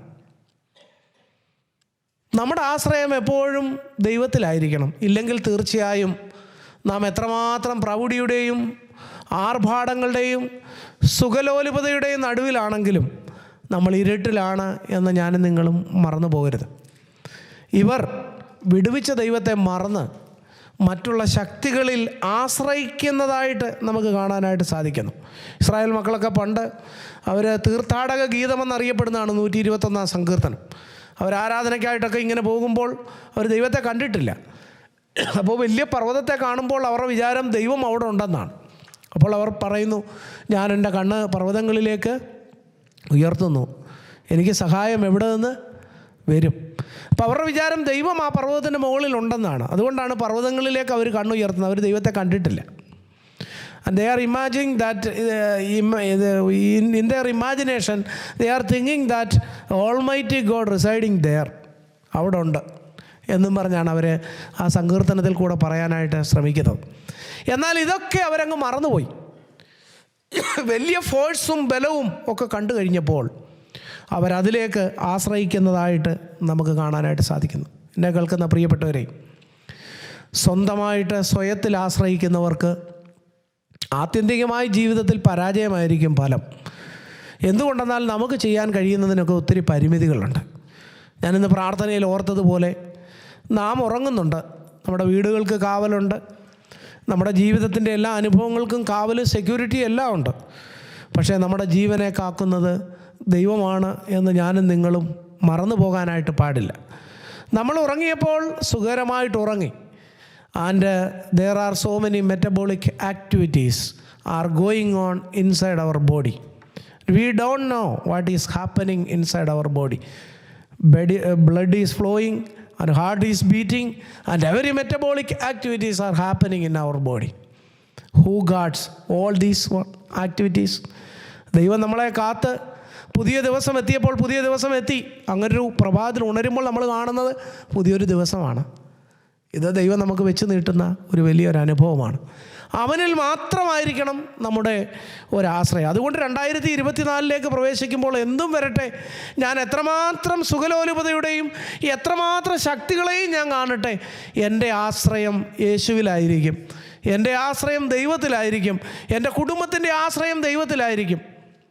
S1: നമ്മുടെ ആശ്രയം എപ്പോഴും ദൈവത്തിലായിരിക്കണം ഇല്ലെങ്കിൽ തീർച്ചയായും നാം എത്രമാത്രം പ്രൗഢിയുടെയും ആർഭാടങ്ങളുടെയും സുഖലോലുപതയുടെയും നടുവിലാണെങ്കിലും നമ്മൾ ഇരുട്ടിലാണ് എന്ന് ഞാനും നിങ്ങളും മറന്നു പോകരുത് ഇവർ വിടുവിച്ച ദൈവത്തെ മറന്ന് മറ്റുള്ള ശക്തികളിൽ ആശ്രയിക്കുന്നതായിട്ട് നമുക്ക് കാണാനായിട്ട് സാധിക്കുന്നു ഇസ്രായേൽ മക്കളൊക്കെ പണ്ട് അവർ തീർത്ഥാടക ഗീതമെന്നറിയപ്പെടുന്നതാണ് നൂറ്റി ഇരുപത്തൊന്നാം സങ്കീർത്തനം അവർ ആരാധനയ്ക്കായിട്ടൊക്കെ ഇങ്ങനെ പോകുമ്പോൾ അവർ ദൈവത്തെ കണ്ടിട്ടില്ല അപ്പോൾ വലിയ പർവ്വതത്തെ കാണുമ്പോൾ അവരുടെ വിചാരം ദൈവം അവിടെ ഉണ്ടെന്നാണ് അപ്പോൾ അവർ പറയുന്നു ഞാൻ എൻ്റെ കണ്ണ് പർവ്വതങ്ങളിലേക്ക് ഉയർത്തുന്നു എനിക്ക് സഹായം എവിടെ നിന്ന് വരും അപ്പോൾ അവരുടെ വിചാരം ദൈവം ആ പർവ്വതത്തിൻ്റെ മുകളിൽ ഉണ്ടെന്നാണ് അതുകൊണ്ടാണ് പർവ്വതങ്ങളിലേക്ക് അവർ കണ്ണുയർത്തുന്നത് അവർ ദൈവത്തെ കണ്ടിട്ടില്ല and they are imagining that uh, im- uh, in, in their imagination they are thinking that almighty god residing there അവിടെ ഉണ്ട് എന്നും പറഞ്ഞാണ് അവർ ആ സങ്കീർത്തനത്തിൽ കൂടെ പറയാനായിട്ട് ശ്രമിക്കുന്നത് എന്നാൽ ഇതൊക്കെ അവരങ്ങ് മറന്നുപോയി വലിയ ഫോഴ്സും ബലവും ഒക്കെ കണ്ടു കഴിഞ്ഞപ്പോൾ അവരതിലേക്ക് ആശ്രയിക്കുന്നതായിട്ട് നമുക്ക് കാണാനായിട്ട് സാധിക്കുന്നു എന്നെ കേൾക്കുന്ന പ്രിയപ്പെട്ടവരെ സ്വന്തമായിട്ട് സ്വയത്തിൽ ആശ്രയിക്കുന്നവർക്ക് ആത്യന്തികമായി ജീവിതത്തിൽ പരാജയമായിരിക്കും ഫലം എന്തുകൊണ്ടെന്നാൽ നമുക്ക് ചെയ്യാൻ കഴിയുന്നതിനൊക്കെ ഒത്തിരി പരിമിതികളുണ്ട് ഞാനിന്ന് പ്രാർത്ഥനയിൽ ഓർത്തതുപോലെ നാം ഉറങ്ങുന്നുണ്ട് നമ്മുടെ വീടുകൾക്ക് കാവലുണ്ട് നമ്മുടെ ജീവിതത്തിൻ്റെ എല്ലാ അനുഭവങ്ങൾക്കും കാവൽ സെക്യൂരിറ്റി എല്ലാം ഉണ്ട് പക്ഷേ നമ്മുടെ ജീവനെ കാക്കുന്നത് ദൈവമാണ് എന്ന് ഞാനും നിങ്ങളും മറന്നു പോകാനായിട്ട് പാടില്ല നമ്മൾ ഉറങ്ങിയപ്പോൾ സുഖകരമായിട്ട് ഉറങ്ങി and there are so many metabolic activities are going on inside our body we don't know what is happening inside our body body, uh, blood is flowing and heart is beating and every metabolic activities are happening in our body who guards all these one- activities ദൈവം നമ്മളെ കാത്ത് പുതിയ ദിവസം എത്തിയപ്പോൾ പുതിയ ദിവസം എത്തി അങ്ങനൊരു പ്രഭാതത്തിൽ ഉണരുമ്പോൾ നമ്മൾ കാണുന്നത് പുതിയൊരു ദിവസമാണ് ഇത് ദൈവം നമുക്ക് വെച്ച് നീട്ടുന്ന ഒരു വലിയൊരു അനുഭവമാണ് അവനിൽ മാത്രമായിരിക്കണം നമ്മുടെ ഒരാശ്രയം അതുകൊണ്ട് രണ്ടായിരത്തി ഇരുപത്തിനാലിലേക്ക് പ്രവേശിക്കുമ്പോൾ എന്തും വരട്ടെ ഞാൻ എത്രമാത്രം സുഖലോലുപതയുടെയും എത്രമാത്രം ശക്തികളെയും ഞാൻ കാണട്ടെ എൻ്റെ ആശ്രയം യേശുവിലായിരിക്കും എൻ്റെ ആശ്രയം ദൈവത്തിലായിരിക്കും എൻ്റെ കുടുംബത്തിൻ്റെ ആശ്രയം ദൈവത്തിലായിരിക്കും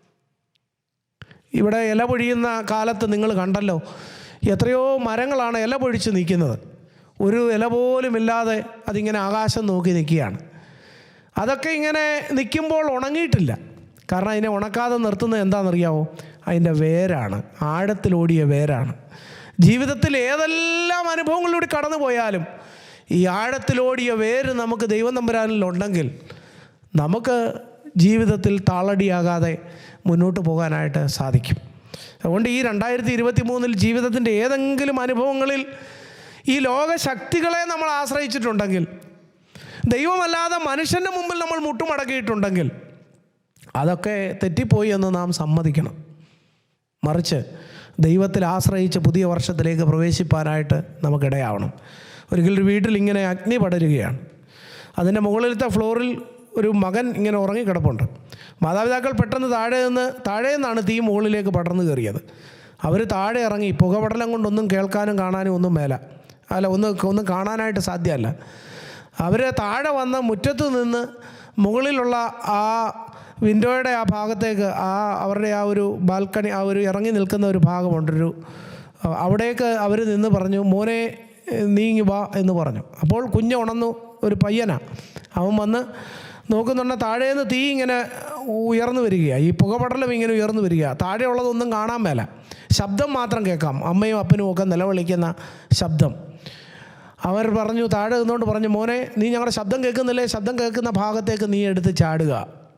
S1: ഇവിടെ ഇല പൊഴിയുന്ന കാലത്ത് നിങ്ങൾ കണ്ടല്ലോ എത്രയോ മരങ്ങളാണ് ഇല പൊഴിച്ച് നിൽക്കുന്നത് ഒരു ഇല പോലും ഇല്ലാതെ അതിങ്ങനെ ആകാശം നോക്കി നിൽക്കുകയാണ് അതൊക്കെ ഇങ്ങനെ നിൽക്കുമ്പോൾ ഉണങ്ങിയിട്ടില്ല കാരണം അതിനെ ഉണക്കാതെ നിർത്തുന്നത് എന്താണെന്നറിയാമോ അതിൻ്റെ വേരാണ് ആഴത്തിലോടിയ വേരാണ് ജീവിതത്തിൽ ഏതെല്ലാം അനുഭവങ്ങളിലൂടെ കടന്നു പോയാലും ഈ ആഴത്തിലോടിയ വേര് നമുക്ക് ദൈവം തമ്പുരാനിൽ ഉണ്ടെങ്കിൽ നമുക്ക് ജീവിതത്തിൽ താളടിയാകാതെ മുന്നോട്ട് പോകാനായിട്ട് സാധിക്കും അതുകൊണ്ട് ഈ രണ്ടായിരത്തി ഇരുപത്തി മൂന്നിൽ ജീവിതത്തിൻ്റെ ഏതെങ്കിലും അനുഭവങ്ങളിൽ ഈ ലോക ശക്തികളെ നമ്മൾ ആശ്രയിച്ചിട്ടുണ്ടെങ്കിൽ ദൈവമല്ലാതെ മനുഷ്യൻ്റെ മുമ്പിൽ നമ്മൾ മുട്ടുമടക്കിയിട്ടുണ്ടെങ്കിൽ അതൊക്കെ തെറ്റിപ്പോയി എന്ന് നാം സമ്മതിക്കണം മറിച്ച് ദൈവത്തിൽ ആശ്രയിച്ച് പുതിയ വർഷത്തിലേക്ക് പ്രവേശിപ്പാനായിട്ട് നമുക്കിടയാവണം ഒരിക്കൽ ഒരു വീട്ടിൽ ഇങ്ങനെ അഗ്നി പടരുകയാണ് അതിൻ്റെ മുകളിലത്തെ ഫ്ലോറിൽ ഒരു മകൻ ഇങ്ങനെ ഉറങ്ങിക്കിടപ്പുണ്ട് മാതാപിതാക്കൾ പെട്ടെന്ന് താഴെ നിന്ന് താഴെ നിന്നാണ് തീ മുകളിലേക്ക് പടർന്നു കയറിയത് അവർ താഴെ ഇറങ്ങി പുകപടലം കൊണ്ടൊന്നും കേൾക്കാനും കാണാനും ഒന്നും മേല അല്ല ഒന്ന് ഒന്നും കാണാനായിട്ട് സാധ്യമല്ല അവർ താഴെ വന്ന് മുറ്റത്ത് നിന്ന് മുകളിലുള്ള ആ വിൻഡോയുടെ ആ ഭാഗത്തേക്ക് ആ അവരുടെ ആ ഒരു ബാൽക്കണി ആ ഒരു ഇറങ്ങി നിൽക്കുന്ന ഒരു ഭാഗമുണ്ടൊരു അവിടേക്ക് അവർ നിന്ന് പറഞ്ഞു മോനെ നീങ്ങി വാ എന്ന് പറഞ്ഞു അപ്പോൾ കുഞ്ഞ് ഉണന്നു ഒരു പയ്യനാ അവൻ വന്ന് നോക്കുന്നുണ്ട് താഴേന്ന് തീ ഇങ്ങനെ ഉയർന്നു വരികയാണ് ഈ പുകപടലം ഇങ്ങനെ ഉയർന്നു വരിക താഴെയുള്ളതൊന്നും കാണാൻ മേല ശബ്ദം മാത്രം കേൾക്കാം അമ്മയും അപ്പനും ഒക്കെ നിലവിളിക്കുന്ന ശബ്ദം അവർ പറഞ്ഞു താഴെ നിന്നുകൊണ്ട് പറഞ്ഞു മോനെ നീ ഞങ്ങളുടെ ശബ്ദം കേൾക്കുന്നില്ലേ ശബ്ദം കേൾക്കുന്ന ഭാഗത്തേക്ക് നീ എടുത്ത് ചാടുക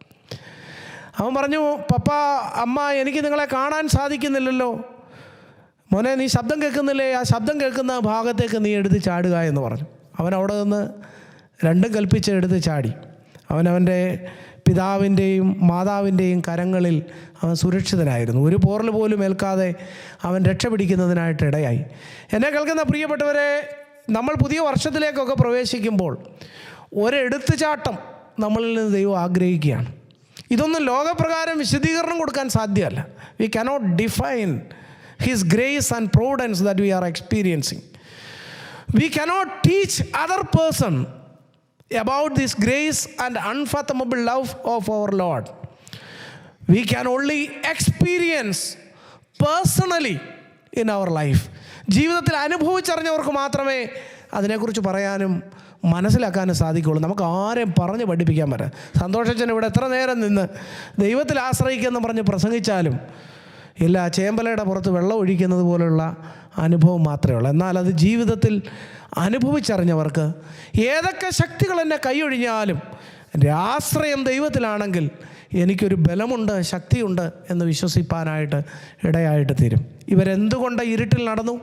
S1: അവൻ പറഞ്ഞു പപ്പ അമ്മ എനിക്ക് നിങ്ങളെ കാണാൻ സാധിക്കുന്നില്ലല്ലോ മോനെ നീ ശബ്ദം കേൾക്കുന്നില്ലേ ആ ശബ്ദം കേൾക്കുന്ന ഭാഗത്തേക്ക് നീ എടുത്ത് ചാടുക എന്ന് പറഞ്ഞു അവൻ അവിടെ നിന്ന് രണ്ടും കൽപ്പിച്ച് എടുത്ത് ചാടി അവൻ അവൻ്റെ പിതാവിൻ്റെയും മാതാവിൻ്റെയും കരങ്ങളിൽ അവൻ സുരക്ഷിതനായിരുന്നു ഒരു പോറൽ പോലും ഏൽക്കാതെ അവൻ രക്ഷപിടിക്കുന്നതിനായിട്ട് ഇടയായി എന്നെ കേൾക്കുന്ന പ്രിയപ്പെട്ടവരെ നമ്മൾ പുതിയ വർഷത്തിലേക്കൊക്കെ പ്രവേശിക്കുമ്പോൾ ഒരെടുത്തുചാട്ടം നമ്മളിൽ നിന്ന് ദൈവം ആഗ്രഹിക്കുകയാണ് ഇതൊന്നും ലോകപ്രകാരം വിശദീകരണം കൊടുക്കാൻ സാധ്യമല്ല we cannot define his grace and prudence that we are experiencing we cannot teach other person about this grace and unfathomable love of our Lord. We can only experience personally in our life. ജീവിതത്തിൽ അനുഭവിച്ചറിഞ്ഞവർക്ക് മാത്രമേ അതിനെക്കുറിച്ച് പറയാനും മനസ്സിലാക്കാനും സാധിക്കുള്ളൂ നമുക്ക് ആരെയും പറഞ്ഞ് പഠിപ്പിക്കാൻ പറ്റാം സന്തോഷച്ചൻ ഇവിടെ എത്ര നേരം നിന്ന് ദൈവത്തിൽ ആശ്രയിക്കുമെന്ന് പറഞ്ഞ് പ്രസംഗിച്ചാലും ഇല്ല ചേമ്പലയുടെ പുറത്ത് വെള്ളം ഒഴിക്കുന്നത് പോലുള്ള അനുഭവം മാത്രമേ ഉള്ളൂ എന്നാൽ അത് ജീവിതത്തിൽ അനുഭവിച്ചറിഞ്ഞവർക്ക് ഏതൊക്കെ ശക്തികൾ എന്നെ കൈയൊഴിഞ്ഞാലും എൻ്റെ ആശ്രയം ദൈവത്തിലാണെങ്കിൽ എനിക്കൊരു ബലമുണ്ട് ശക്തിയുണ്ട് എന്ന് വിശ്വസിപ്പാനായിട്ട് ഇടയായിട്ട് തീരും ഇവരെന്തുകൊണ്ട് ഇരുട്ടിൽ നടന്നു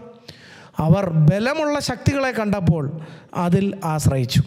S1: അവർ ബലമുള്ള ശക്തികളെ കണ്ടപ്പോൾ അതിൽ ആശ്രയിച്ചു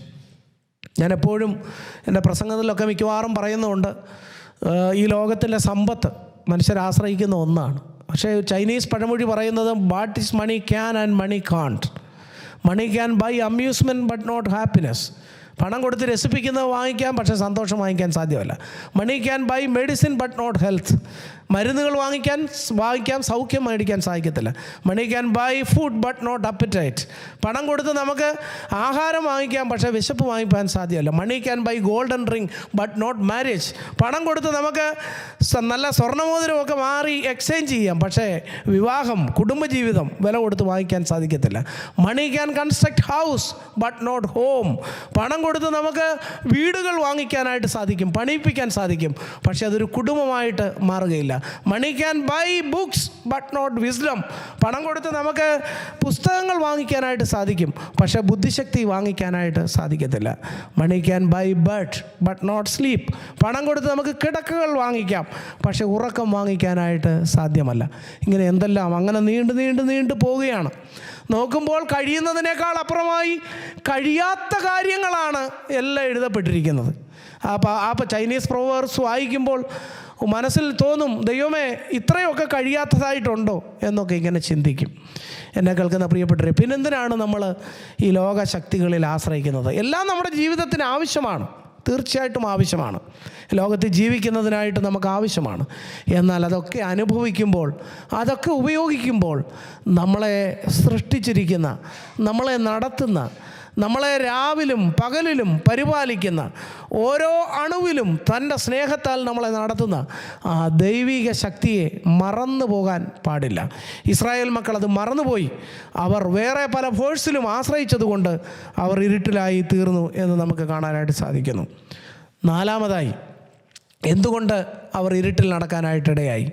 S1: ഞാൻ എപ്പോഴും എൻ്റെ പ്രസംഗത്തിലൊക്കെ മിക്കവാറും പറയുന്നുണ്ട് ആ, ഈ ലോകത്തിലെ സമ്പത്ത് മനുഷ്യർ ആശ്രയിക്കുന്ന ഒന്നാണ് പക്ഷേ ചൈനീസ് പഴമൊഴി പറയുന്നത് what is money can and money can't money can buy amusement but not happiness പണം കൊടുത്ത് രസിപ്പിക്കുന്നത് വാങ്ങിക്കാം പക്ഷേ സന്തോഷം വാങ്ങിക്കാൻ സാധ്യമല്ല money can buy medicine but not health മരുന്നുകൾ വാങ്ങിക്കാൻ വാങ്ങിക്കാം സൗഖ്യം മേടിക്കാൻ സാധിക്കത്തില്ല money can buy food but not appetite പണം കൊടുത്ത് നമുക്ക് ആഹാരം വാങ്ങിക്കാം പക്ഷേ വിശപ്പ് വാങ്ങിക്കാൻ സാധ്യമല്ല money can buy golden ring but not marriage പണം കൊടുത്ത് നമുക്ക് സ- നല്ല സ്വർണ്ണമോതിരമൊക്കെ മാറി എക്സ്ചേഞ്ച് ചെയ്യാം പക്ഷേ വിവാഹം കുടുംബജീവിതം വില കൊടുത്ത് വാങ്ങിക്കാൻ സാധിക്കത്തില്ല money can construct house but not home പണം കൊടുത്ത് നമുക്ക് വീടുകൾ വാങ്ങിക്കാനായിട്ട് സാധിക്കും പണിയിപ്പിക്കാൻ സാധിക്കും പക്ഷേ അതൊരു കുടുംബമായിട്ട് മാറുകയില്ല money can buy books but not wisdom പണം കൊടുത്ത് നമുക്ക് പുസ്തകങ്ങൾ വാങ്ങിക്കാനായിട്ട് സാധിക്കും പക്ഷേ ബുദ്ധിശക്തി വാങ്ങിക്കാനായിട്ട് സാധിക്കത്തില്ല money can buy but but not sleep പണം കൊടുത്ത് നമുക്ക് കിടക്കകൾ വാങ്ങിക്കാം പക്ഷേ ഉറക്കം വാങ്ങിക്കാനായിട്ട് സാധ്യമല്ല ഇങ്ങനെ എന്തെല്ലാം അങ്ങനെ നീണ്ടു നീണ്ടു നീണ്ടു പോവുകയാണ് നോക്കുമ്പോൾ കഴിയുന്നതിനേക്കാൾ അപ്പുറമായി കഴിയാത്ത കാര്യങ്ങളാണ് എല്ലാം എഴുതപ്പെട്ടിരിക്കുന്നത് അപ്പോൾ ആ അപ്പോൾ ചൈനീസ് പ്രൊവേഴ്സ് വായിക്കുമ്പോൾ മനസ്സിൽ തോന്നും ദൈവമേ ഇത്രയൊക്കെ കഴിയാത്തതായിട്ടുണ്ടോ എന്നൊക്കെ ഇങ്ങനെ ചിന്തിക്കും എന്നെ കേൾക്കുന്ന പ്രിയപ്പെട്ടവരെ പിന്നെന്തിനാണ് നമ്മൾ ഈ ലോക ശക്തികളിൽ ആശ്രയിക്കുന്നത് എല്ലാം നമ്മുടെ ജീവിതത്തിന് ആവശ്യമാണ് തീർച്ചയായിട്ടും ആവശ്യമാണ് ലോകത്ത് ജീവിക്കുന്നതിനായിട്ട് നമുക്ക് ആവശ്യമാണ് എന്നാൽ അതൊക്കെ അനുഭവിക്കുമ്പോൾ അതൊക്കെ ഉപയോഗിക്കുമ്പോൾ നമ്മളെ സൃഷ്ടിച്ചിരിക്കുന്ന നമ്മളെ നടത്തുന്ന നമ്മളെ രാവിലും പകലിലും പരിപാലിക്കുന്ന ഓരോ അണുവിലും തൻ്റെ സ്നേഹത്താൽ നമ്മളെ നടത്തുന്ന ആ ദൈവിക ശക്തിയെ മറന്നു പോകാൻ പാടില്ല ഇസ്രായേൽ മക്കൾ അത് മറന്നുപോയി അവർ വേറെ പല ഫോഴ്സിലും ആശ്രയിച്ചതുകൊണ്ട് അവർ ഇരുട്ടിലായി തീർന്നു എന്ന് നമുക്ക് കാണാനായിട്ട് സാധിക്കുന്നു നാലാമതായി എന്തുകൊണ്ട് അവർ ഇരുട്ടിൽ നടക്കാനായിട്ടിടയായി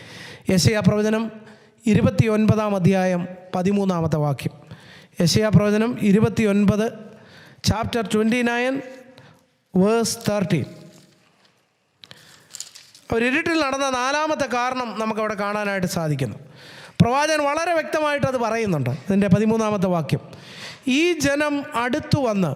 S1: യശയാ പ്രവചനം ഇരുപത്തി ഒൻപതാം അധ്യായം പതിമൂന്നാമത്തെ വാക്യം യശയാ പ്രവചനം ഇരുപത്തി ഒൻപത് chapter twenty nine verse thirteen അവർ ഇരുട്ടിൽ നടന്ന നാലാമത്തെ കാരണം നമുക്കവിടെ കാണാനായിട്ട് സാധിക്കുന്നു പ്രവാചകൻ വളരെ വ്യക്തമായിട്ട് അത് പറയുന്നുണ്ട് ഇതിൻ്റെ പതിമൂന്നാമത്തെ വാക്യം ഈ ജനം അടുത്തു വന്ന്